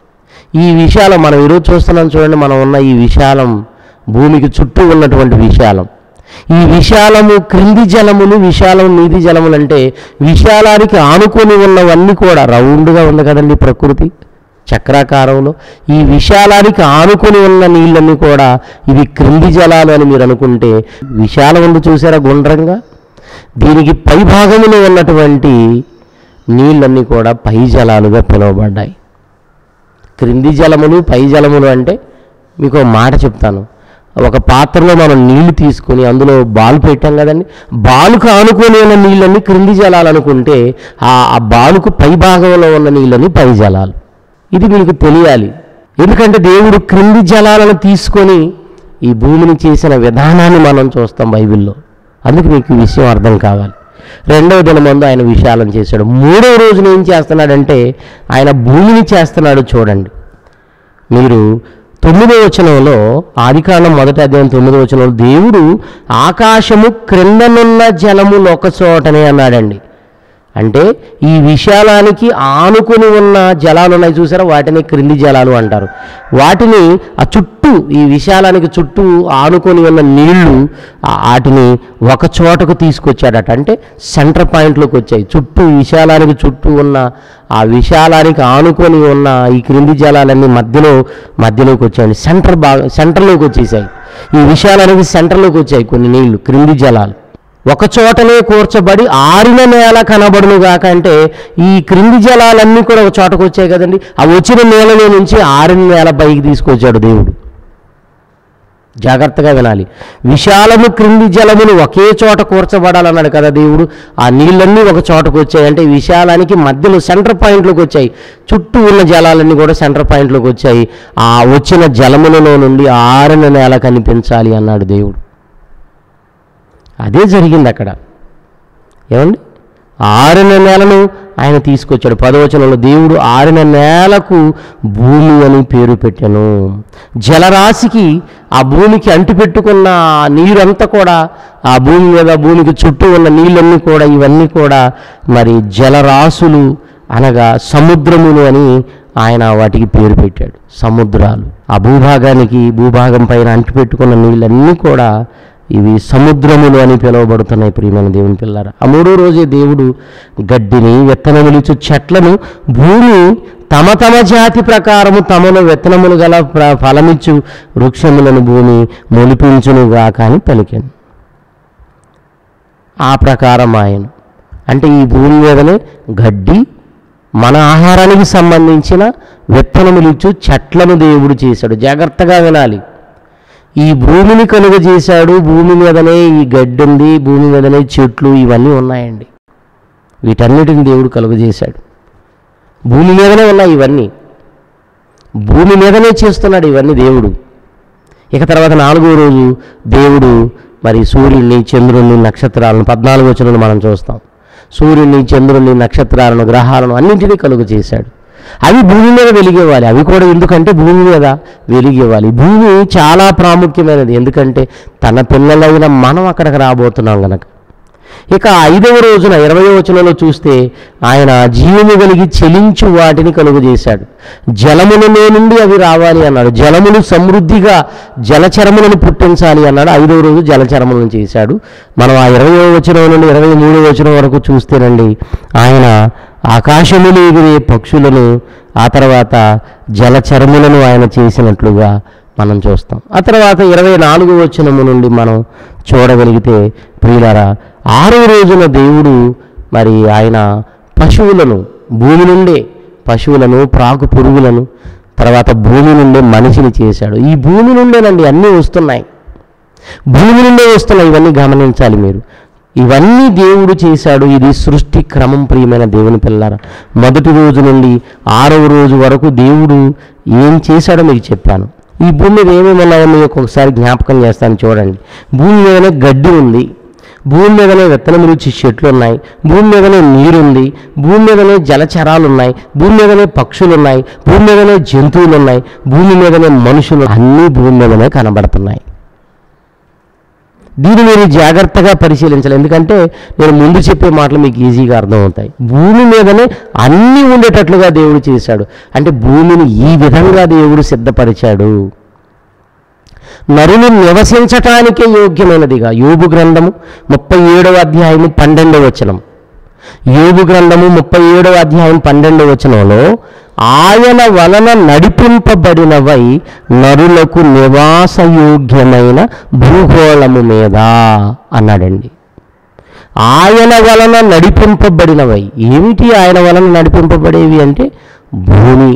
ఈ విశాలం మనం ఈరోజు చూస్తున్నాం చూడండి మనం ఉన్న ఈ విశాలం భూమికి చుట్టూ ఉన్నటువంటి విశాలం ఈ విశాలము క్రింది జలములు విశాలం నీది జలములు అంటే విశాలానికి ఆనుకొని ఉన్నవన్నీ కూడా రౌండ్గా ఉంది కదండి ప్రకృతి చక్రాకారంలో ఈ విశాలానికి ఆనుకొని ఉన్న నీళ్ళన్నీ కూడా ఇవి క్రింది జలాలు అని మీరు అనుకుంటే విశాలం ఉంది చూసారా గుండ్రంగా దీనికి పై భాగంలో ఉన్నటువంటి నీళ్ళన్నీ కూడా పై జలాలుగా పిలువబడ్డాయి క్రింది జలములు పై జలములు అంటే మీకు ఒక మాట చెప్తాను ఒక పాత్రలో మనం నీళ్లు తీసుకొని అందులో బాల్ పెట్టాం కదండి బాలుకు ఆనుకొని ఉన్న నీళ్ళని క్రింది జలాలు అనుకుంటే ఆ ఆ బాలుకు పై భాగంలో ఉన్న నీళ్ళని పై జలాలు ఇది మీకు తెలియాలి ఎందుకంటే దేవుడు క్రింది జలాలను తీసుకొని ఈ భూమిని చేసిన విధానాన్ని మనం చూస్తాం బైబిల్లో అందుకు మీకు ఈ విషయం అర్థం కావాలి రెండవ దినమందు ఆయన విశాలం చేశాడు మూడవ రోజున ఏం చేస్తున్నాడంటే ఆయన భూమిని చేస్తున్నాడు చూడండి మీరు తొమ్మిదో వచనంలో ఆదికాండం మొదటి అధ్యాయం తొమ్మిదో వచనంలో దేవుడు ఆకాశము క్రిందనున్న జలములు ఒక చోటనే అన్నాడండి అంటే ఈ విశాలానికి ఆనుకొని ఉన్న జలాలు ఉన్నాయి చూసారా వాటిని క్రింది జలాలు అంటారు వాటిని ఆ చుట్టూ ఈ విశాలానికి చుట్టూ ఆనుకొని ఉన్న నీళ్లు ఆ- వాటిని ఒక చోటకు తీసుకొచ్చాడట అంటే సెంటర్ పాయింట్లోకి వచ్చాయి చుట్టూ విశాలానికి చుట్టూ ఉన్న ఆ విశాలానికి ఆనుకొని ఉన్న ఈ క్రింది జలాలన్నీ మధ్యలో మధ్యలోకి వచ్చాయండి సెంటర్ బాగా సెంటర్లోకి వచ్చేసాయి ఈ విశాలానికి సెంటర్లోకి వచ్చాయి కొన్ని నీళ్లు క్రింది జలాలు ఒక చోటనే కూర్చబడి ఆరిన నేల కనబడును గాక అంటే ఈ క్రింది జలాలన్నీ కూడా ఒక చోటకు వచ్చాయి కదండి ఆ వచ్చిన నేలలో నుంచి ఆరిన నేల పైకి తీసుకొచ్చాడు దేవుడు జాగ్రత్తగా వినాలి విశాలము క్రింది జలములు ఒకే చోట కూర్చబడాలన్నాడు కదా దేవుడు ఆ నీళ్ళన్నీ ఒక చోటకు వచ్చాయి అంటే ఈ విశాలానికి మధ్యలో సెంటర్ పాయింట్లోకి వచ్చాయి చుట్టూ ఉన్న జలాలన్నీ కూడా సెంటర్ పాయింట్లోకి వచ్చాయి ఆ వచ్చిన జలములలో నుండి ఆరిన నేల కనిపించాలి అన్నాడు దేవుడు అదే జరిగింది అక్కడ ఏమండి ఆరిన నేలను ఆయన తీసుకొచ్చాడు పదవచనంలో దేవుడు ఆరిన నేలకు భూమి అని పేరు పెట్టాను జలరాశికి ఆ భూమికి అంటిపెట్టుకున్న ఆ నీరంతా కూడా ఆ భూమి మీద భూమికి చుట్టూ ఉన్న నీళ్ళన్నీ కూడా ఇవన్నీ కూడా మరి జలరాశులు అనగా సముద్రములు అని ఆయన వాటికి పేరు పెట్టాడు సముద్రాలు ఆ భూభాగానికి భూభాగం పైన అంటిపెట్టుకున్న నీళ్ళన్నీ కూడా ఇవి సముద్రములు అని పిలువబడుతున్నాయి ప్రియమైన దేవుని పిల్లరా ఆ మూడో రోజే దేవుడు గడ్డిని విత్తనములిచ్చు చెట్లను భూమి తమ తమ జాతి ప్రకారము తమలో విత్తనములు గల ప్ర- ఫలమిచ్చు వృక్షములను భూమి మొలిపించునుగా కానీ పలికాను ఆ ప్రకారం ఆయన అంటే ఈ భూమి మీదనే గడ్డి మన ఆహారానికి సంబంధించిన విత్తనములిచ్చు చెట్లను దేవుడు చేశాడు జాగ్రత్తగా వినాలి ఈ భూమిని కలుగజేశాడు భూమి మీదనే ఈ గడ్డి ఉంది భూమి మీదనే చెట్లు ఇవన్నీ ఉన్నాయండి వీటన్నిటిని దేవుడు కలుగజేశాడు భూమి మీదనే ఉన్నాయి ఇవన్నీ భూమి మీదనే చేస్తున్నాడు ఇవన్నీ దేవుడు ఇక తర్వాత నాలుగో రోజు దేవుడు మరి సూర్యుడిని చంద్రుడిని నక్షత్రాలను పద్నాలుగు వచనాలు మనం చూస్తాం సూర్యుడిని చంద్రుడిని నక్షత్రాలను గ్రహాలను అన్నింటినీ కలుగు చేశాడు అవి భూమి మీద వెలిగేవాలి అవి కూడా ఎందుకంటే భూమి మీద వెలిగేవాలి భూమి చాలా ప్రాముఖ్యమైనది ఎందుకంటే తన పిల్లలైన మనం అక్కడికి రాబోతున్నాం గనక ఇక ఐదవ రోజున ఇరవై వచనంలో చూస్తే ఆయన జీవము కలిగి చెలించు వాటిని కలుగు చేశాడు జలములలో నుండి అవి రావాలి అన్నాడు జలములు సమృద్ధిగా జలచరములను పుట్టించాలి అన్నాడు ఐదవ రోజు జలచరములను చేశాడు మనం ఆ ఇరవై వచనం నుండి ఇరవై మూడవ వచనం వరకు చూస్తేనండి ఆయన ఆకాశములు ఎగిరే పక్షులను ఆ తర్వాత జలచరములను ఆయన చేసినట్లుగా మనం చూస్తాం ఆ తర్వాత ఇరవై నాలుగు వచనము నుండి మనం చూడగలిగితే ప్రియులారా ఆరో రోజున దేవుడు మరి ఆయన పశువులను భూమి నుండే పశువులను ప్రాకు పురుగులను తర్వాత భూమి నుండే మనిషిని చేశాడు ఈ భూమి నుండేనండి అన్నీ వస్తున్నాయి భూమి నుండే వస్తున్నాయి ఇవన్నీ గమనించాలి మీరు ఇవన్నీ దేవుడు చేశాడు ఇది సృష్టి క్రమం ప్రియమైన దేవుని పిల్లారా మొదటి రోజు నుండి ఆరవ రోజు వరకు దేవుడు ఏం చేశాడో మీకు చెప్పాను ఈ భూమి మీద ఏమేమి ఉన్నాయో మీకు ఒకసారి జ్ఞాపకం చేస్తాను చూడండి భూమి మీదనే గడ్డి ఉంది భూమి మీదనే విత్తనం రుచి చెట్లు ఉన్నాయి భూమి మీదనే నీరుంది భూమి మీదనే జలచరాలు ఉన్నాయి భూమి మీదనే పక్షులు ఉన్నాయి భూమి మీదనే జంతువులు ఉన్నాయి భూమి మీదనే మనుషులు అన్నీ భూమి మీదనే కనబడుతున్నాయి దీన్ని మీరు జాగ్రత్తగా పరిశీలించాలి ఎందుకంటే నేను ముందు చెప్పే మాటలు మీకు ఈజీగా అర్థమవుతాయి భూమి మీదనే అన్నీ ఉండేటట్లుగా దేవుడు చేశాడు అంటే భూమిని ఈ విధంగా దేవుడు సిద్ధపరిచాడు నరుని నివసించటానికే యోగ్యమైనదిగా యోబు గ్రంథము ముప్పై ఏడవ అధ్యాయము పన్నెండవ వచనం యోబు గ్రంథము ముప్పై ఏడవ అధ్యాయం పన్నెండవ వచనంలో ఆయన వలన నడిపింపబడినవై నరులకు నివాసయోగ్యమైన భూగోళము మీద అన్నాడండి ఆయన వలన నడిపింపబడినవై ఏమిటి ఆయన వలన నడిపింపబడేవి అంటే భూమి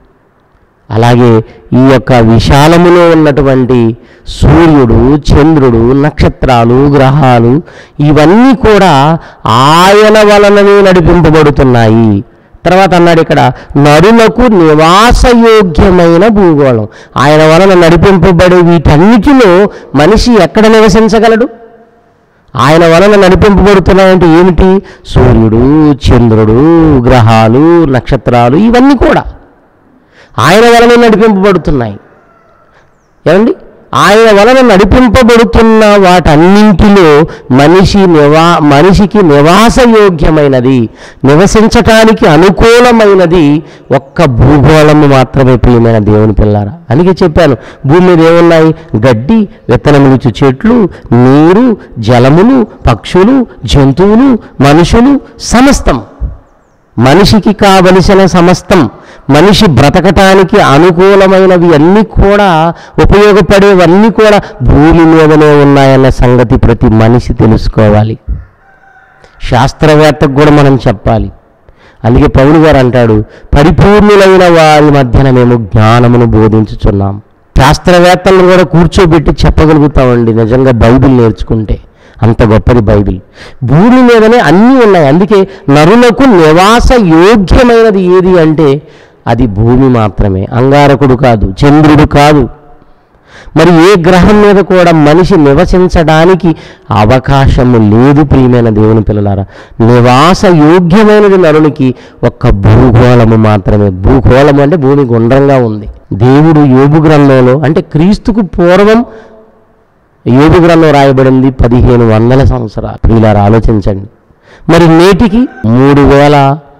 అలాగే ఈ యొక్క విశాలములో ఉన్నటువంటి సూర్యుడు చంద్రుడు నక్షత్రాలు గ్రహాలు ఇవన్నీ కూడా ఆయన వలననే నడిపింపబడుతున్నాయి తర్వాత అన్నాడు ఇక్కడ నరులకు నివాసయోగ్యమైన భూగోళం ఆయన వలన నడిపింపబడే వీటన్నిటిలో మనిషి ఎక్కడ నివసించగలడు ఆయన వలన నడిపింపబడుతున్నాయంటే ఏమిటి సూర్యుడు చంద్రుడు గ్రహాలు నక్షత్రాలు ఇవన్నీ కూడా ఆయన వలన నడిపింపబడుతున్నాయి ఏమండి ఆయన వలన నడిపింపబడుతున్న వాటన్నింటిలో మనిషి నివా మనిషికి నివాసయోగ్యమైనది నివసించటానికి అనుకూలమైనది ఒక్క భూగోళము మాత్రమే ప్రియమైన దేవుని పిల్లారా అందుకే చెప్పాను భూమి మీద ఏమున్నాయి గడ్డి విత్తనములిచ్చు చెట్లు నీరు జలములు పక్షులు జంతువులు మనుషులు సమస్తం మనిషికి కావలసిన సమస్తం మనిషి బ్రతకటానికి అనుకూలమైనవి అన్నీ కూడా ఉపయోగపడేవన్నీ కూడా భూమి మీదనే ఉన్నాయన్న సంగతి ప్రతి మనిషి తెలుసుకోవాలి శాస్త్రవేత్తకు కూడా మనం చెప్పాలి అందుకే పౌలు గారు అంటాడు పరిపూర్ణులైన వారి మధ్యన మేము జ్ఞానమును బోధించుచున్నాం శాస్త్రవేత్తలను కూడా కూర్చోబెట్టి చెప్పగలుగుతామండి నిజంగా బైబిల్ నేర్చుకుంటే అంత గొప్పది బైబిల్ భూమి మీదనే అన్నీ ఉన్నాయి అందుకే నరులకు నివాస యోగ్యమైనది ఏది అంటే అది భూమి మాత్రమే అంగారకుడు కాదు చంద్రుడు కాదు మరి ఏ గ్రహం మీద కూడా మనిషి నివసించడానికి అవకాశము లేదు ప్రియమైన దేవుని పిల్లలారా నివాస యోగ్యమైనది నరునికి ఒక్క భూగోళము మాత్రమే భూగోళము అంటే భూమి గుండ్రంగా ఉంది దేవుడు యోబు గ్రంథంలో అంటే క్రీస్తుకు పూర్వం యోబు గ్రంథం రాయబడింది పదిహేను వందల సంవత్సరాలు ప్రియులారా ఆలోచించండి మరి నేటికి మూడు వేల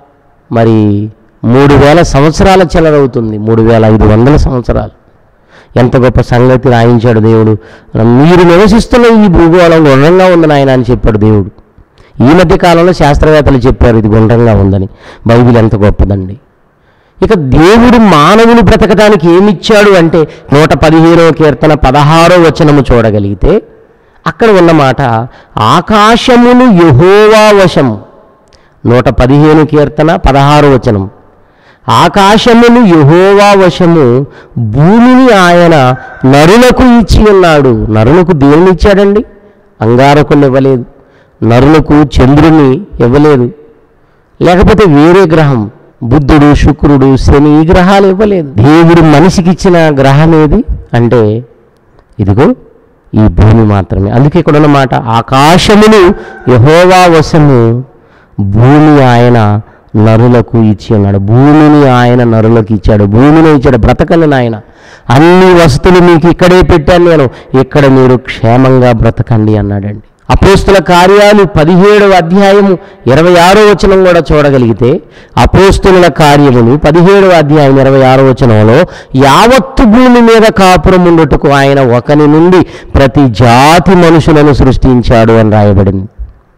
మరి మూడు వేల సంవత్సరాల చెలరవుతుంది మూడు వేల ఐదు వందల సంవత్సరాలు ఎంత గొప్ప సంగతి రాయించాడు దేవుడు మీరు నివసిస్తున్న ఈ భూగోళం గుండ్రంగా ఉంది నాయన అని చెప్పాడు దేవుడు ఈ మధ్య కాలంలో శాస్త్రవేత్తలు చెప్పారు ఇది గుండ్రంగా ఉందని బైబిల్ ఎంత గొప్పదండి ఇక దేవుడు మానవుని బ్రతకడానికి ఏమిచ్చాడు అంటే నూట పదిహేనవ కీర్తన పదహారో వచనము చూడగలిగితే అక్కడ ఉన్నమాట ఆకాశమును యహోవా వశము నూట పదిహేను కీర్తన పదహారు వచనం ఆకాశమును యహోవా వశము భూమిని ఆయన నరులకు ఇచ్చి ఉన్నాడు నరులకు దేవుని ఇచ్చాడండి అంగారకుని ఇవ్వలేదు నరులకు చంద్రుని ఇవ్వలేదు లేకపోతే వేరే గ్రహం బుద్ధుడు శుక్రుడు శని ఈ గ్రహాలు ఇవ్వలేదు దేవుడు మనిషికి ఇచ్చిన గ్రహం ఏది అంటే ఇదిగో ఈ భూమి మాత్రమే అందుకే ఇక్కడ ఉన్న మాట ఆకాశమును యహోవా వశము భూమి ఆయన నరులకు ఇచ్చి ఉన్నాడు భూమిని ఆయన నరులకు ఇచ్చాడు భూమిని ఇచ్చాడు బ్రతకని ఆయన అన్ని వసతులు మీకు ఇక్కడే పెట్టాను నేను ఇక్కడ మీరు క్షేమంగా బ్రతకండి అన్నాడండి అపోస్తుల కార్యాలు పదిహేడవ అధ్యాయము ఇరవై ఆరో వచనం కూడా చూడగలిగితే అపోస్తుల కార్యములు పదిహేడవ అధ్యాయం ఇరవై ఆరో వచనంలో యావత్తు భూమి మీద కాపురం ఉండుటకు ఆయన ఒకని నుండి ప్రతి జాతి మనుషులను సృష్టించాడు అని రాయబడింది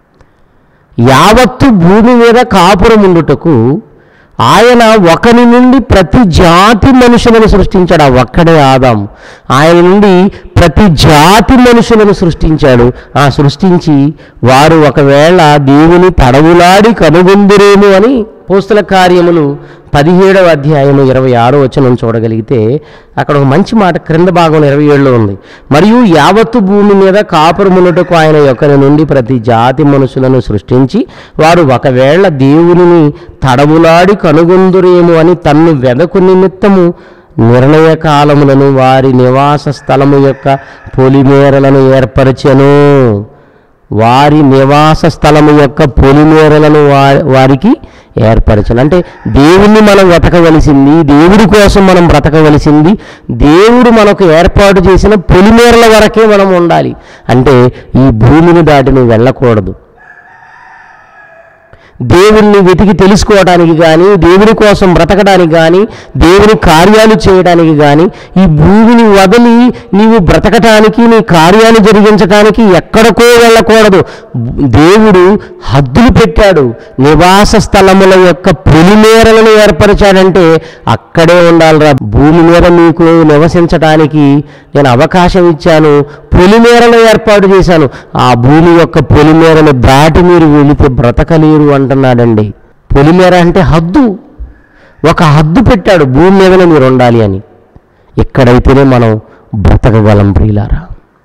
యావత్తు భూమి మీద కాపురం ఉండుటకు ఆయన ఒకని నుండి ప్రతి జాతి మనుషులను సృష్టించాడు ఆ ఒక్కడే ఆదాం ఆయన నుండి ప్రతి జాతి మనుషులను సృష్టించాడు ఆ సృష్టించి వారు ఒకవేళ దేవుని తడవులాడి కనుగొందురేమో అని పోస్తుల కార్యములు పదిహేడవ అధ్యాయము ఇరవై ఆరో వచనం చూడగలిగితే అక్కడ ఒక మంచి మాట క్రింద భాగం ఇరవై ఏడులో ఉంది మరియు యావత్తు భూమి మీద కాపురమునుటకు ఆయన యొక్కరి నుండి ప్రతి జాతి మనుషులను సృష్టించి వారు ఒకవేళ దేవునిని తడవులాడి కనుగొందురేమో అని తన్ను వెదకు నిమిత్తము నిర్ణయ కాలములను వారి నివాస స్థలము యొక్క పొలిమేరలను ఏర్పరచెను వారి నివాస స్థలము యొక్క పొలిమేరలను వా- వారికి ఏర్పరచను అంటే దేవుణ్ణి మనం వెతకవలసింది దేవుడి కోసం మనం బ్రతకవలసింది దేవుడు మనకు ఏర్పాటు చేసిన పొలిమేరల వరకే మనం ఉండాలి అంటే ఈ భూమిని దాటి నువ్వు వెళ్ళకూడదు దేవుణ్ణి వెతికి తెలుసుకోవడానికి కానీ దేవుని కోసం బ్రతకడానికి కానీ దేవుని కార్యాలు చేయడానికి కానీ ఈ భూమిని వదిలి నీవు బ్రతకటానికి నీ కార్యాలు జరిగించడానికి ఎక్కడికో వెళ్ళకూడదు దేవుడు హద్దులు పెట్టాడు నివాస స్థలముల యొక్క పొలిమేరలను ఏర్పరిచాడంటే అక్కడే ఉండాలిరా భూమి మీద మీకు నివసించడానికి నేను అవకాశం ఇచ్చాను పొలిమేరలు ఏర్పాటు చేశాను ఆ భూమి యొక్క పొలిమేరను దాటి మీరు వెళితే బ్రతకలేరు అంటున్నాడండి పొలిమేర అంటే హద్దు ఒక హద్దు పెట్టాడు భూమి మీదనే మీరు ఉండాలి అని ఎక్కడైతేనే మనం బ్రతకగలం ప్రియులారా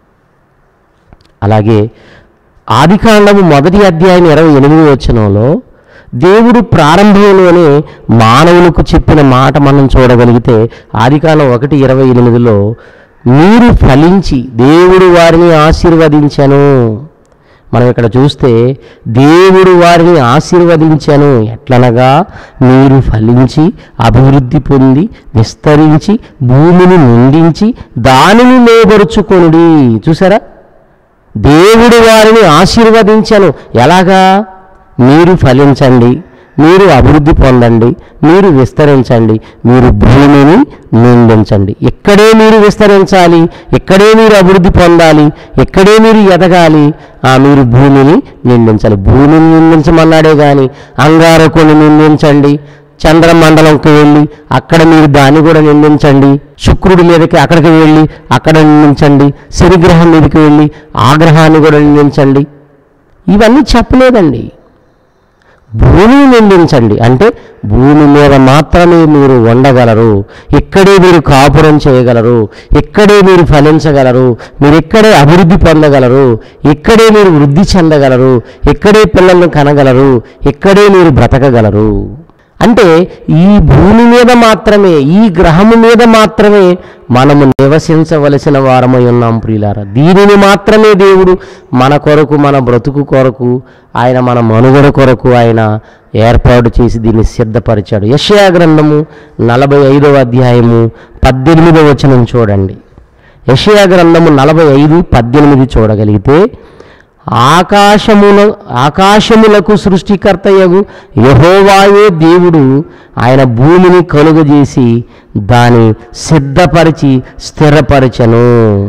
అలాగే ఆదికాండము మొదటి అధ్యాయం ఇరవై ఎనిమిది వచనంలో దేవుడు ప్రారంభంలోనే మానవులకు చెప్పిన మాట మనం చూడగలిగితే ఆదికాండం ఒకటి ఇరవై ఎనిమిదిలో మీరు ఫలించి దేవుడు వారిని ఆశీర్వదించను మనం ఇక్కడ చూస్తే దేవుడు వారిని ఆశీర్వదించను ఎట్లనగా మీరు ఫలించి అభివృద్ధి పొంది విస్తరించి భూమిని నిండించి దానిని లోబరుచుకొనుడి చూసారా దేవుడు వారిని ఆశీర్వదించను ఎలాగా మీరు ఫలించండి మీరు అభివృద్ధి పొందండి మీరు విస్తరించండి మీరు భూమిని నిందించండి ఇక్కడే మీరు విస్తరించాలి ఇక్కడే మీరు అభివృద్ధి పొందాలి ఇక్కడే మీరు ఎదగాలి ఆ మీరు భూమిని నిందించాలి భూమిని నిందించమన్నాడే కానీ అంగారకుని నిందించండి చంద్రమండలంకి వెళ్ళి అక్కడ మీరు దాన్ని కూడా నిందించండి శుక్రుడి మీదకి అక్కడికి వెళ్ళి అక్కడ నిందించండి శనిగ్రహం మీదకి వెళ్ళి ఆ గ్రహాన్ని కూడా నిందించండి ఇవన్నీ చెప్పలేదండి భూమిని నిందించండి అంటే భూమి మీద మాత్రమే మీరు ఉండగలరు ఇక్కడే మీరు కాపురం చేయగలరు ఇక్కడే మీరు ఫలించగలరు మీరు ఇక్కడే అభివృద్ధి పొందగలరు ఇక్కడే మీరు వృద్ధి చెందగలరు ఇక్కడే పిల్లలను కనగలరు ఇక్కడే మీరు బ్రతకగలరు అంటే ఈ భూమి మీద మాత్రమే ఈ గ్రహము మీద మాత్రమే మనము నివసించవలసిన వారమై ఉన్నాం ప్రియులారా దీనిని మాత్రమే దేవుడు మన కొరకు మన బ్రతుకు కొరకు ఆయన మన మనుగడ కొరకు ఆయన ఏర్పాటు చేసి దీన్ని సిద్ధపరిచాడు యషయా గ్రంథము నలభై ఐదవ అధ్యాయము పద్దెనిమిదవ వచనం చూడండి యషయా గ్రంథము నలభై ఐదు పద్దెనిమిది చూడగలిగితే ఆకాశముల ఆకాశములకు సృష్టికర్తయగు యహోవాయే దేవుడు ఆయన భూమిని కలుగజేసి దాని సిద్ధపరిచి స్థిరపరచను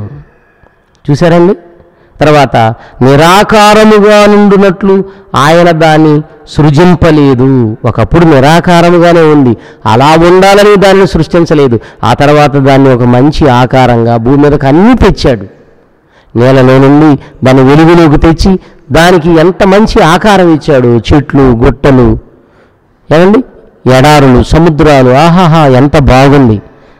చూసారండి తర్వాత నిరాకారముగా నుండునట్లు ఆయన దాన్ని సృజింపలేదు ఒకప్పుడు నిరాకారముగానే ఉంది అలా ఉండాలని దాన్ని సృష్టించలేదు ఆ తర్వాత దాన్ని ఒక మంచి ఆకారంగా భూమి మీదకి అన్నీ తెచ్చాడు నేలలో నుండి దాన్ని వెలుగులోకి తెచ్చి దానికి ఎంత మంచి ఆకారం ఇచ్చాడు చెట్లు గుట్టలు ఏమండి ఎడారులు సముద్రాలు ఆహాహా ఎంత బాగుంది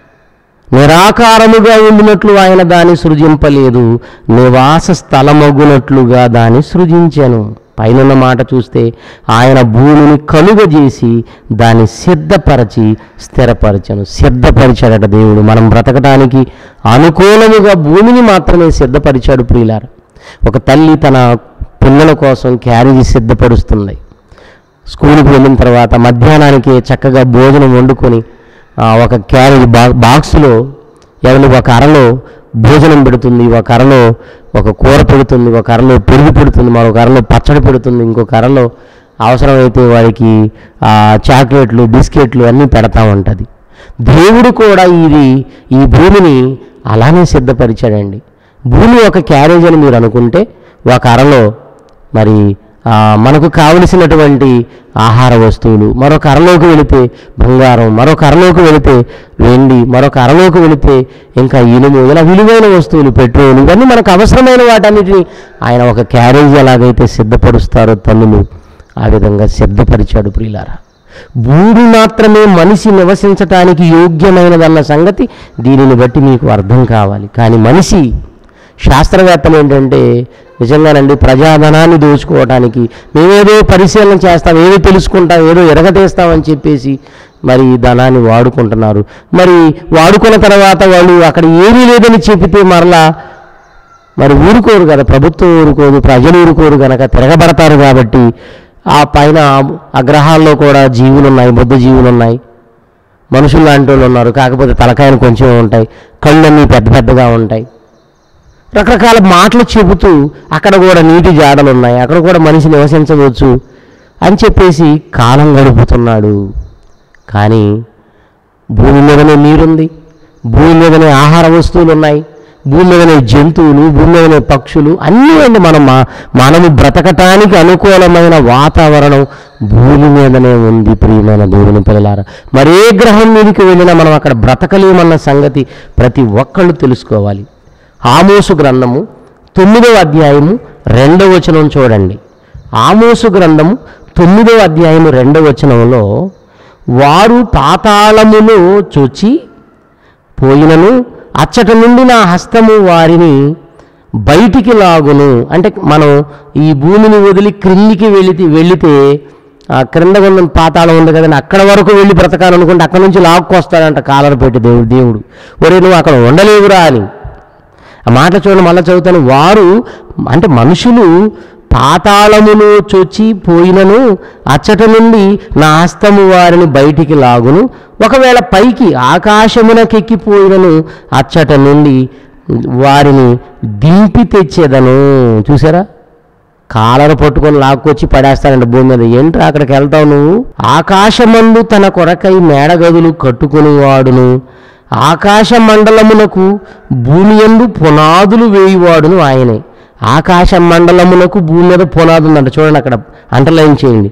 నిరాకారముగా ఉండినట్లు ఆయన దాన్ని సృజింపలేదు నివాస స్థలమగునట్లుగా దాన్ని సృజించాను పైనున్న మాట చూస్తే ఆయన భూమిని కలుగజేసి దాన్ని సిద్ధపరచి స్థిరపరచను సిద్ధపరిచాడట దేవుడు మనం బ్రతకడానికి అనుకూలముగా భూమిని మాత్రమే సిద్ధపరిచాడు ప్రియులార ఒక తల్లి తన పిల్లల కోసం క్యారేజీ సిద్ధపరుస్తుంది స్కూల్కి వెళ్ళిన తర్వాత మధ్యాహ్నానికి చక్కగా భోజనం వండుకొని ఆ, ఒక క్యారేజ్ బా బాక్స్లో ఎవరి ఒక అరలో భోజనం పెడుతుంది ఒక అరలో ఒక కూర పెడుతుంది ఒక అరలో పెరుగు పెడుతుంది మరొక అరలో పచ్చడి పెడుతుంది ఇంకొక అరలో అవసరమైతే వారికి ఆ, చాక్లెట్లు బిస్కెట్లు అన్నీ పెడతా ఉంటుంది దేవుడు కూడా ఇది ఈ భూమిని అలానే సిద్ధపరిచాడండి భూమి ఒక క్యారేజ్ అని మీరు అనుకుంటే ఒక అరలో మరి ఆ, మనకు కావలసినటువంటి ఆహార వస్తువులు మరొక అరలోకి వెళితే బంగారం మరొక అరలోకి వెళితే వెండి మరొక అరలోకి వెళితే ఇంకా ఇనుము ఇలా విలువైన వస్తువులు పెట్రోల్ ఇవన్నీ మనకు అవసరమైన వాటన్నిటిని ఆయన ఒక క్యారేజ్ ఎలాగైతే సిద్ధపరుస్తారో తల్లులు ఆ విధంగా సిద్ధపరిచాడు ప్రియులారా భూమి మాత్రమే మనిషి నివసించటానికి యోగ్యమైనదన్న సంగతి దీనిని బట్టి మీకు అర్థం కావాలి కానీ మనిషి శాస్త్రవేత్తలు ఏంటంటే నిజంగానండి ప్రజాధనాన్ని దోచుకోవడానికి మేమేదో పరిశీలన చేస్తాం ఏదో తెలుసుకుంటాం ఏదో ఎరగతీస్తామని చెప్పేసి మరి ఈ ధనాన్ని వాడుకుంటున్నారు మరి వాడుకున్న తర్వాత వాళ్ళు అక్కడ ఏమీ లేదని చెబితే మరలా మరి ఊరుకోరు కదా ప్రభుత్వం ఊరుకోదు ప్రజలు ఊరుకోరు కనుక తిరగబడతారు కాబట్టి ఆ పైన ఆ- ఆ గ్రహాల్లో కూడా జీవులు ఉన్నాయి బుద్ధ జీవులు ఉన్నాయి మనుషులు లాంటి వాళ్ళు ఉన్నారు కాకపోతే తలకాయలు కొంచెం ఉంటాయి కళ్ళన్నీ పెద్ద పెద్దగా ఉంటాయి రకరకాల మాటలు చెబుతూ అక్కడ కూడా నీటి జాడలు ఉన్నాయి అక్కడ కూడా మనిషి నివసించవచ్చు అని చెప్పేసి కాలం గడుపుతున్నాడు కానీ భూమి మీదనే నీరుంది భూమి మీదనే ఆహార వస్తువులు ఉన్నాయి భూమి మీదనే జంతువులు భూమి మీదనే పక్షులు అన్నీ అండి మనం మా- మనము బ్రతకటానికి అనుకూలమైన వాతావరణం భూమి మీదనే ఉంది ప్రియమైన దేవుని పిల్లలారా మరే గ్రహం మీదకి వెళ్ళినా మనం అక్కడ బ్రతకలేమన్న సంగతి ప్రతి ఒక్కళ్ళు తెలుసుకోవాలి ఆమోసు గ్రంథము తొమ్మిదవ అధ్యాయము రెండవ వచనం చూడండి ఆమోసు గ్రంథము తొమ్మిదవ అధ్యాయము రెండవ వచనంలో వారు పాతాళములో చొచ్చి పోయినను అచ్చట నుండి నా హస్తము వారిని బయటికి లాగును అంటే మనం ఈ భూమిని వదిలి క్రిందికి వెళితే వెళితే ఆ క్రింద ఉన్న పాతాళం ఉంది కదండి అక్కడ వరకు వెళ్ళి బ్రతకాలనుకుంటే అక్కడ నుంచి లాక్కొస్తాడంట కాలర్ పెట్టి దేవుడు దేవుడు ఒరే నువ్వు అక్కడ ఉండలేవురా అని ఆ మాట చూడండి మళ్ళీ చదువుతాను వారు అంటే మనుషులు పాతాళమును చొచ్చి పోయినను అచ్చట నుండి నా హస్తము వారిని బయటికి లాగును ఒకవేళ పైకి ఆకాశమునకెక్కిపోయినను అచ్చట నుండి వారిని దింపి తెచ్చేదను చూసారా కాలర పట్టుకొని లాక్కొచ్చి పడేస్తానండి భూమి మీద ఏంట్రా అక్కడికి వెళ్తావు నువ్వు ఆకాశమందు తన కొరకై మేడగదులు కట్టుకునివాడును ఆకాశ మండలమునకు భూమి ఎందు పునాదులు వేయువాడును ఆయనే ఆకాశ మండలమునకు భూమి మీద పునాది ఉందంట చూడండి అక్కడ అంటర్లైన్ చేయండి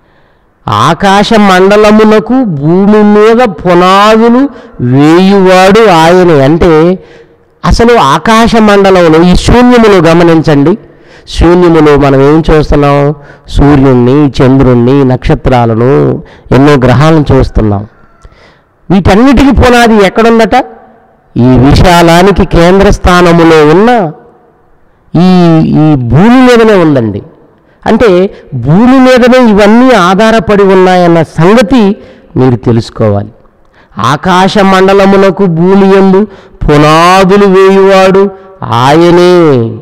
ఆకాశ మండలమునకు భూమి మీద పునాదులు వేయువాడు ఆయనే అంటే అసలు ఆకాశ మండలంలో ఈ శూన్యములు గమనించండి శూన్యములో మనం ఏం చూస్తున్నాం సూర్యుణ్ణి చంద్రుణ్ణి నక్షత్రాలను ఎన్నో గ్రహాలను చూస్తున్నాం వీటన్నిటికీ పునాది ఎక్కడుందట ఈ విశాలానికి కేంద్ర స్థానములో ఉన్న ఈ ఈ భూమి మీదనే ఉందండి అంటే భూమి మీదనే ఇవన్నీ ఆధారపడి ఉన్నాయన్న సంగతి మీరు తెలుసుకోవాలి ఆకాశ మండలమునకు భూమి ఎందు పునాదులు వేయువాడు ఆయనే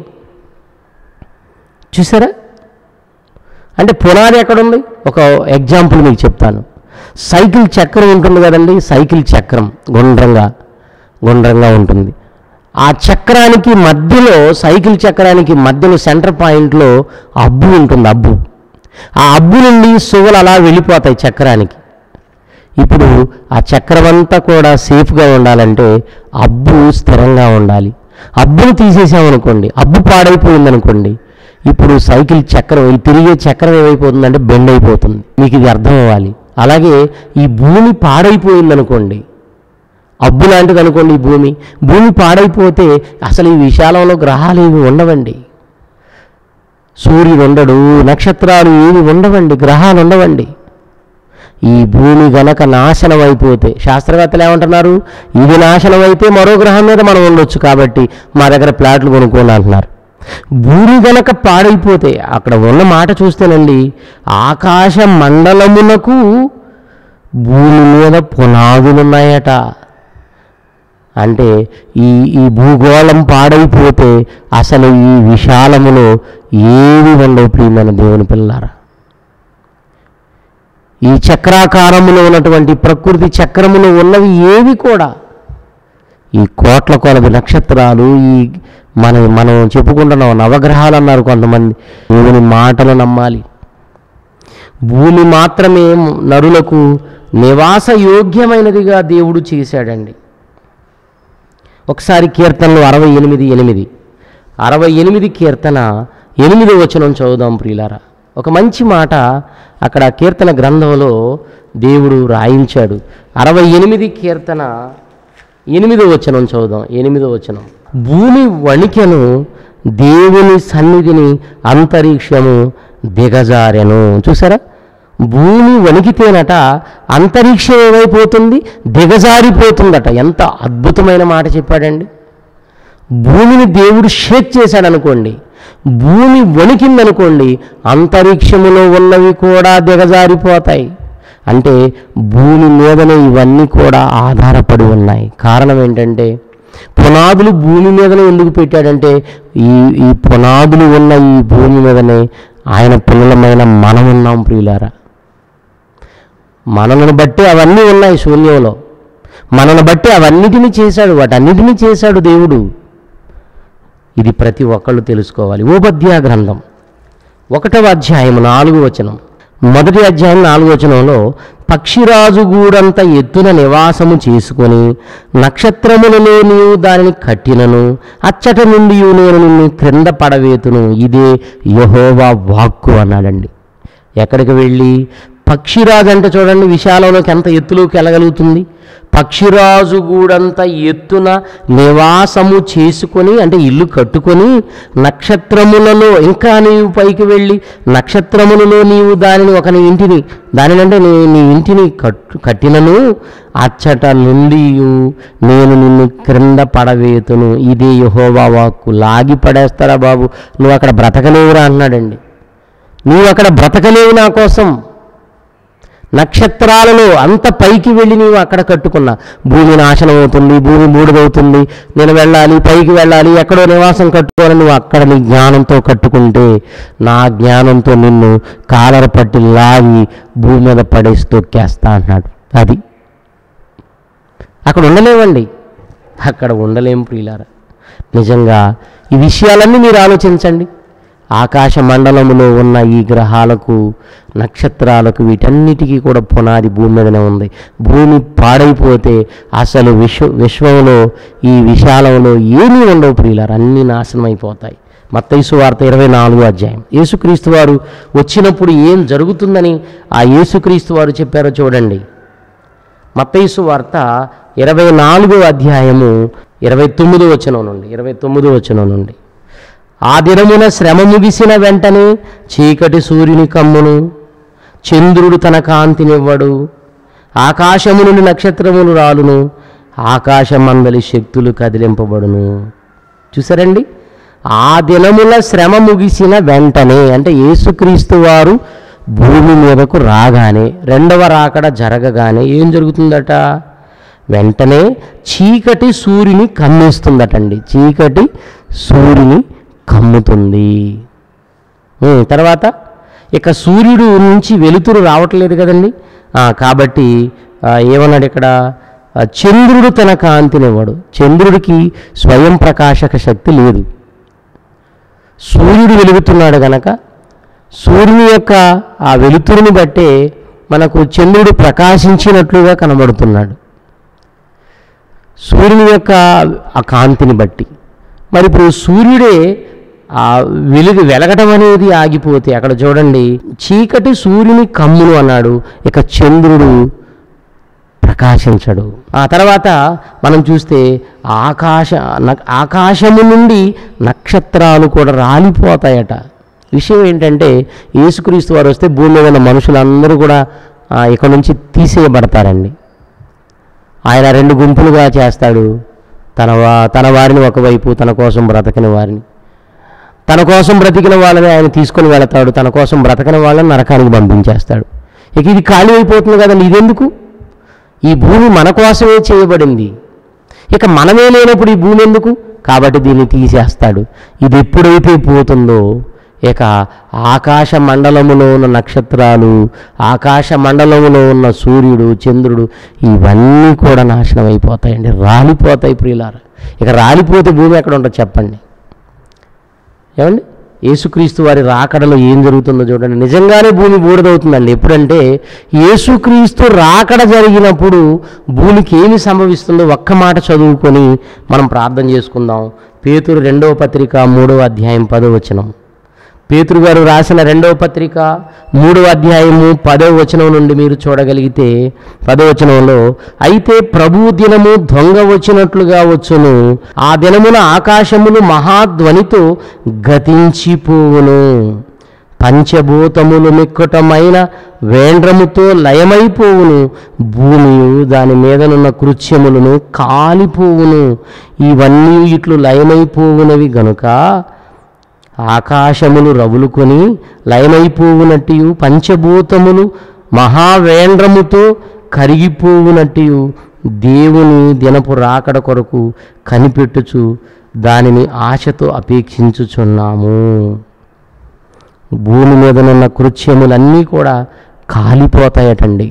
చూసారా అంటే పునాది ఎక్కడుంది ఒక ఎగ్జాంపుల్ మీకు చెప్తాను సైకిల్ చక్రం ఉంటుంది కదండి సైకిల్ చక్రం గుండ్రంగా గుండ్రంగా ఉంటుంది ఆ చక్రానికి మధ్యలో సైకిల్ చక్రానికి మధ్యలో సెంటర్ పాయింట్లో అబ్బు ఉంటుంది అబ్బు ఆ అబ్బు నుండి సువ్వలు అలా వెళ్ళిపోతాయి చక్రానికి ఇప్పుడు ఆ చక్రం అంతా కూడా సేఫ్గా ఉండాలంటే అబ్బు స్థిరంగా ఉండాలి అబ్బును తీసేసామనుకోండి అబ్బు పాడైపోయిందనుకోండి ఇప్పుడు సైకిల్ చక్రం ఈ తిరిగే చక్రం ఏమైపోతుందంటే బెండ్ అయిపోతుంది మీకు ఇది అర్థం అవ్వాలి అలాగే ఈ భూమి పాడైపోయిందనుకోండి అబ్బు లాంటిది అనుకోండి ఈ భూమి భూమి పాడైపోతే అసలు ఈ విశాలంలో గ్రహాలు ఏమి ఉండవండి సూర్యుడు ఉండడు నక్షత్రాలు ఏమి ఉండవండి గ్రహాలు ఉండవండి ఈ భూమి గనక నాశనం అయిపోతే శాస్త్రవేత్తలు ఏమంటున్నారు ఇది నాశనం అయితే మరో గ్రహం మీద మనం ఉండొచ్చు కాబట్టి మా దగ్గర ప్లాట్లు కొనుక్కోండి అంటున్నారు భూమి గనక పాడైపోతే అక్కడ ఉన్న మాట చూస్తేనండి ఆకాశ మండలమునకు భూమి మీద పునాదులున్నాయట అంటే ఈ ఈ భూగోళం పాడైపోతే అసలు ఈ విశాలములో ఏవి ఉండవు ప్రియమైన దేవుని పిల్లారా ఈ చక్రాకారములో ఉన్నటువంటి ప్రకృతి చక్రములో ఉన్నవి ఏవి కూడా ఈ కోట్ల కొలది నక్షత్రాలు ఈ మన మనం చెప్పుకుంటున్నాం నవగ్రహాలు అన్నారు కొంతమంది దేవుని మాటలు నమ్మాలి భూమి మాత్రమే నరులకు నివాస యోగ్యమైనదిగా దేవుడు చేశాడండి ఒకసారి కీర్తనలు అరవై ఎనిమిది ఎనిమిది అరవై ఎనిమిది కీర్తన ఎనిమిది వచనం చదువుదాం ప్రియులారా ఒక మంచి మాట అక్కడ కీర్తన గ్రంథంలో దేవుడు రాయించాడు అరవై ఎనిమిది కీర్తన ఎనిమిదో వచనం చదువుదాం ఎనిమిదో వచనం భూమి వణికెను దేవుని సన్నిధిని అంతరిక్షము దిగజారెను చూసారా భూమి వణికితేనట అంతరిక్షం ఏమైపోతుంది దిగజారిపోతుందట ఎంత అద్భుతమైన మాట చెప్పాడండి భూమిని దేవుడు షేక్ చేశాడు అనుకోండి భూమి వణికిందనుకోండి అంతరిక్షములో ఉన్నవి కూడా దిగజారిపోతాయి అంటే భూమి మీదనే ఇవన్నీ కూడా ఆధారపడి ఉన్నాయి కారణం ఏంటంటే పునాదులు భూమి మీదనే ఎందుకు పెట్టాడంటే ఈ ఈ పునాదులు ఉన్న ఈ భూమి మీదనే ఆయన పిల్లలమైన మనం ఉన్నాం ప్రియులారా మనలను బట్టి అవన్నీ ఉన్నాయి శూన్యంలో మనను బట్టి అవన్నిటినీ చేశాడు వాటన్నిటినీ చేశాడు దేవుడు ఇది ప్రతి ఒక్కళ్ళు తెలుసుకోవాలి ఉపధ్యాయ గ్రంథం ఒకటవ అధ్యాయం నాలుగు వచనం మొదటి అధ్యాయం నాలుగు వచనంలో పక్షిరాజు గూడంత ఎత్తున నివాసము చేసుకొని నక్షత్రములలో నీవు దానిని కట్టినను అచ్చట నుండి నేను నిన్ను క్రింద పడవేతును ఇదే యహోవా వాక్కు అన్నాడండి ఎక్కడికి వెళ్ళి పక్షిరాజు అంటే చూడండి విశాలంలోకి ఎంత ఎత్తులోకి వెళ్ళగలుగుతుంది పక్షిరాజు గూడంత ఎత్తున నివాసము చేసుకొని అంటే ఇల్లు కట్టుకొని నక్షత్రములలో ఇంకా నీవు పైకి వెళ్ళి నక్షత్రములలో నీవు దానిని ఒక నీ ఇంటిని దానినంటే నీ నీ ఇంటిని కట్టు కట్టినను అచ్చట నుండి నేను నిన్ను క్రింద పడవేతును ఇదే యహోవా వాక్కు లాగి పడేస్తారా బాబు నువ్వు అక్కడ బ్రతకలేవురా అన్నాడండి నువ్వు అక్కడ బ్రతకలేవు నా కోసం నక్షత్రాలలో అంత పైకి వెళ్ళి నీవు అక్కడ కట్టుకున్నా భూమి నాశనం అవుతుంది భూమి బూడిదవుతుంది నేను వెళ్ళాలి పైకి వెళ్ళాలి ఎక్కడో నివాసం కట్టుకోవాలి నువ్వు అక్కడ నీ జ్ఞానంతో కట్టుకుంటే నా జ్ఞానంతో నిన్ను కాలర పట్టి లాగి భూమి మీద పడేసి తొక్కేస్తా అన్నాడు అది అక్కడ ఉండలేవండి అక్కడ ఉండలేం ప్రియులారా నిజంగా ఈ విషయాలన్నీ మీరు ఆలోచించండి ఆకాశ మండలములో ఉన్న ఈ గ్రహాలకు నక్షత్రాలకు వీటన్నిటికీ కూడా పునాది భూమి మీదనే ఉంది భూమి పాడైపోతే అసలు విశ్వ విశ్వంలో ఈ విశాలంలో ఏమీ ఉండవు ప్రియులారు అన్నీ నాశనం అయిపోతాయి మత్తైసు వార్త ఇరవై నాలుగు అధ్యాయం యేసుక్రీస్తు వారు వచ్చినప్పుడు ఏం జరుగుతుందని ఆ యేసుక్రీస్తు వారు చెప్పారో చూడండి మత్తైసు వార్త ఇరవై నాలుగో అధ్యాయము ఇరవై తొమ్మిదో వచనం నుండి ఇరవై తొమ్మిదో వచనం నుండి ఆ దినమున శ్రమ ముగిసిన వెంటనే చీకటి సూర్యుని కమ్మును చంద్రుడు తన కాంతినివ్వడు ఆకాశము నుండి నక్షత్రములు రాలును ఆకాశమందలి శక్తులు కదిలింపబడును చూసారండి ఆ దినముల శ్రమ ముగిసిన వెంటనే అంటే యేసుక్రీస్తు వారు భూమి మీదకు రాగానే రెండవ రాకడ జరగగానే ఏం జరుగుతుందట వెంటనే చీకటి సూర్యుని కమ్మేస్తుందటండి చీకటి సూర్యుని కమ్ముతుంది ఉం, తర్వాత ఇక సూర్యుడు నుంచి వెలుతురు రావట్లేదు కదండి ఆ, కాబట్టి ఆ, ఏమన్నాడు ఇక్కడ ఆ చంద్రుడు తన కాంతినివ్వడు చంద్రుడికి స్వయం ప్రకాశక శక్తి లేదు సూర్యుడు వెలుగుతున్నాడు గనక సూర్యుని యొక్క ఆ వెలుతురుని బట్టే మనకు చంద్రుడు ప్రకాశించినట్లుగా కనబడుతున్నాడు సూర్యుని యొక్క ఆ కాంతిని బట్టి మరి ఇప్పుడు సూర్యుడే ఆ వెలుగు వెలగటం అనేది ఆగిపోతే అక్కడ చూడండి చీకటి సూర్యుని కమ్మును అన్నాడు ఇక చంద్రుడు ప్రకాశించడు ఆ తర్వాత మనం చూస్తే ఆకాశ న- ఆకాశము నుండి నక్షత్రాలు కూడా రాలిపోతాయట విషయం ఏంటంటే యేసుక్రీస్తు వారు వస్తే భూమి మీద ఉన్న మనుషులందరూ కూడా ఆ, ఇక్కడ నుంచి తీసేయబడతారండి ఆయన రెండు గుంపులుగా చేస్తాడు తన వా తన వారిని ఒకవైపు తన కోసం బ్రతకని వారిని తన కోసం బ్రతికిన వాళ్ళని ఆయన తీసుకొని వెళతాడు తన కోసం బ్రతకని వాళ్ళని నరకానికి పంపించేస్తాడు ఇక ఇది ఖాళీ అయిపోతుంది కదండి ఇదెందుకు ఈ భూమి మన కోసమే చేయబడింది ఇక మనమే లేనప్పుడు ఈ భూమి ఎందుకు కాబట్టి దీన్ని తీసేస్తాడు ఇది ఎప్పుడైతే పోతుందో ఇక ఆకాశ మండలములో ఉన్న నక్షత్రాలు ఆకాశ మండలములో ఉన్న సూర్యుడు చంద్రుడు ఇవన్నీ కూడా నాశనం అయిపోతాయండి రాలిపోతాయి ప్రియులారా ఇక రాలిపోతే భూమి ఎక్కడ ఉంటుంది చెప్పండి ఏమండి యేసుక్రీస్తు వారి రాకడలో ఏం జరుగుతుందో చూడండి నిజంగానే భూమి బూడిదవుతుందండి ఎప్పుడంటే యేసుక్రీస్తు రాకడ జరిగినప్పుడు భూమికి ఏమి సంభవిస్తుందో ఒక్క మాట చదువుకొని మనం ప్రార్థన చేసుకుందాం పేతురు రెండవ పత్రిక మూడవ అధ్యాయం పదో వచనం పేతురు గారు రాసిన రెండవ పత్రిక మూడవ అధ్యాయము పదవ వచనం నుండి మీరు చూడగలిగితే పదవ వచనంలో అయితే ప్రభు దినము దొంగ వచ్చినట్లుగా వచ్చును ఆ దినమున ఆకాశములు మహాధ్వనితో గతించిపోవును పంచభూతములు మిక్కుటమైన వేండ్రముతో లయమైపోవును భూమియు దాని మీదనున్న కృత్యములను కాలిపోవును ఇవన్నీ ఇట్లు లయమైపోవునవి గనుక ఆకాశములు రవులుకొని లయమైపోవునట్టు పంచభూతములు మహావేంద్రముతో కరిగిపోవునట్టు దేవుని దినపు రాకడ కొరకు కనిపెట్టుచు దానిని ఆశతో అపేక్షించుచున్నాము భూమి మీదనున్న కృత్యములన్నీ కూడా కాలిపోతాయటండి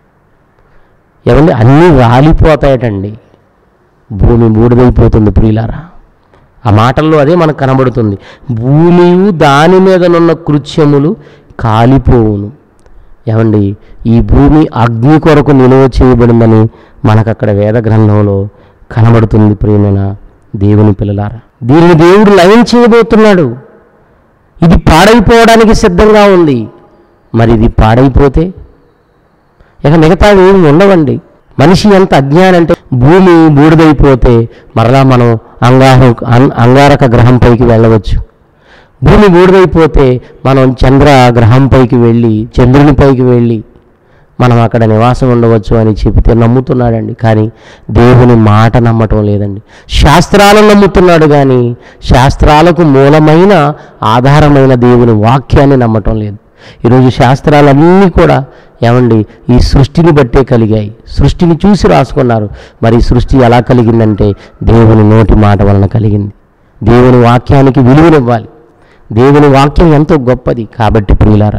ఏమండి అన్నీ రాలిపోతాయటండి భూమి బూడిదైపోతుంది ప్రియులారా ఆ మాటల్లో అదే మనకు కనబడుతుంది భూమియు దాని మీదనున్న కృత్యములు కాలిపోవును ఏమండి ఈ భూమి అగ్ని కొరకు నిలువ చేయబడిందని మనకు అక్కడ వేద గ్రంథంలో కనబడుతుంది ప్రియమైన దేవుని పిల్లలారా దీనిని దేవుడు లయం చేయబోతున్నాడు ఇది పాడైపోవడానికి సిద్ధంగా ఉంది మరి ఇది పాడైపోతే ఇక మిగతావి ఏమి ఉండవండి మనిషి ఎంత అజ్ఞానం అంటే భూమి బూడిదైపోతే మరలా మనం అంగార అం- అంగారక గ్రహంపైకి వెళ్ళవచ్చు భూమి బూడిదైపోతే మనం చంద్ర గ్రహంపైకి వెళ్ళి చంద్రునిపైకి వెళ్ళి మనం అక్కడ నివాసం ఉండవచ్చు అని చెబితే నమ్ముతున్నాడండి కానీ దేవుని మాట నమ్మటం లేదండి శాస్త్రాలను నమ్ముతున్నాడు కానీ శాస్త్రాలకు మూలమైన ఆధారమైన దేవుని వాక్యాన్ని నమ్మటం లేదు ఈరోజు శాస్త్రాలన్నీ కూడా ఏమండి ఈ సృష్టిని బట్టే కలిగాయి సృష్టిని చూసి రాసుకున్నారు మరి ఈ సృష్టి ఎలా కలిగిందంటే దేవుని నోటి మాట వలన కలిగింది దేవుని వాక్యానికి విలువనివ్వాలి దేవుని వాక్యం ఎంతో గొప్పది కాబట్టి ప్రియులారా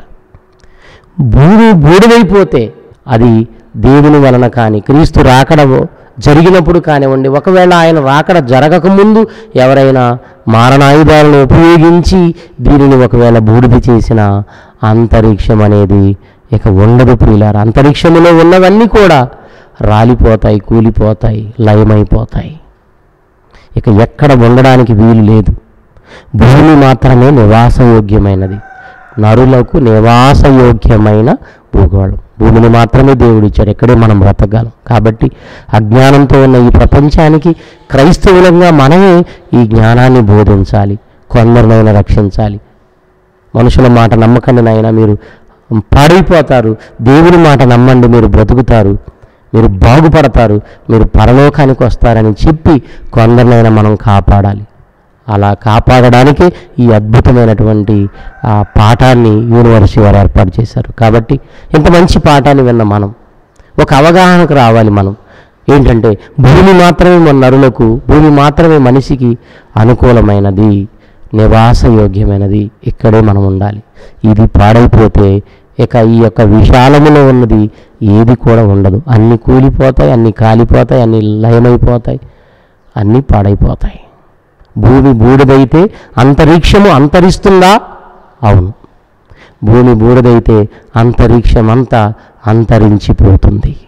భూమి బూడిదైపోతే అది దేవుని వలన కానీ క్రీస్తు రాకడ జరిగినప్పుడు కానివ్వండి ఒకవేళ ఆయన రాకడ జరగకముందు ఎవరైనా మారణాయుధాలను ఉపయోగించి దీనిని ఒకవేళ బూడిద చేసిన అంతరిక్షం అనేది ఇక ఉండదు ప్రియులారా అంతరిక్షములో ఉన్నవన్నీ కూడా రాలిపోతాయి కూలిపోతాయి లయమైపోతాయి ఇక ఎక్కడ ఉండడానికి వీలు లేదు భూమి మాత్రమే నివాసయోగ్యమైనది నరులకు నివాసయోగ్యమైన భూగోళం భూమిని మాత్రమే దేవుడు ఇచ్చాడు ఎక్కడే మనం బ్రతకగలం కాబట్టి అజ్ఞానంతో ఉన్న ఈ ప్రపంచానికి క్రైస్తవులంగా మనమే ఈ జ్ఞానాన్ని బోధించాలి కొందరినైనా రక్షించాలి మనుషుల మాట నమ్మకండి నాయన మీరు పాడైపోతారు దేవుని మాట నమ్మండి మీరు బ్రతుకుతారు మీరు బాగుపడతారు మీరు పరలోకానికి వస్తారని చెప్పి కొందరినైనా మనం కాపాడాలి అలా కాపాడడానికే ఈ అద్భుతమైనటువంటి ఆ పాఠాన్ని యూనివర్సిటీ వారు ఏర్పాటు చేశారు కాబట్టి ఇంత మంచి పాఠాన్ని విన్న మనం ఒక అవగాహనకు రావాలి మనం ఏంటంటే భూమి మాత్రమే మన నరులకు భూమి మాత్రమే మనిషికి అనుకూలమైనది నివాసయోగ్యమైనది ఇక్కడే మనం ఉండాలి ఇది పాడైపోతే ఇక ఈ యొక్క విశాలములో ఉన్నది ఏది కూడా ఉండదు అన్నీ కూలిపోతాయి అన్నీ కాలిపోతాయి అన్నీ లయమైపోతాయి అన్నీ పాడైపోతాయి భూమి బూడిదైతే అంతరిక్షము అంతరిస్తుందా అవును భూమి బూడిదైతే అంతరిక్షం అంతా అంతరించిపోతుంది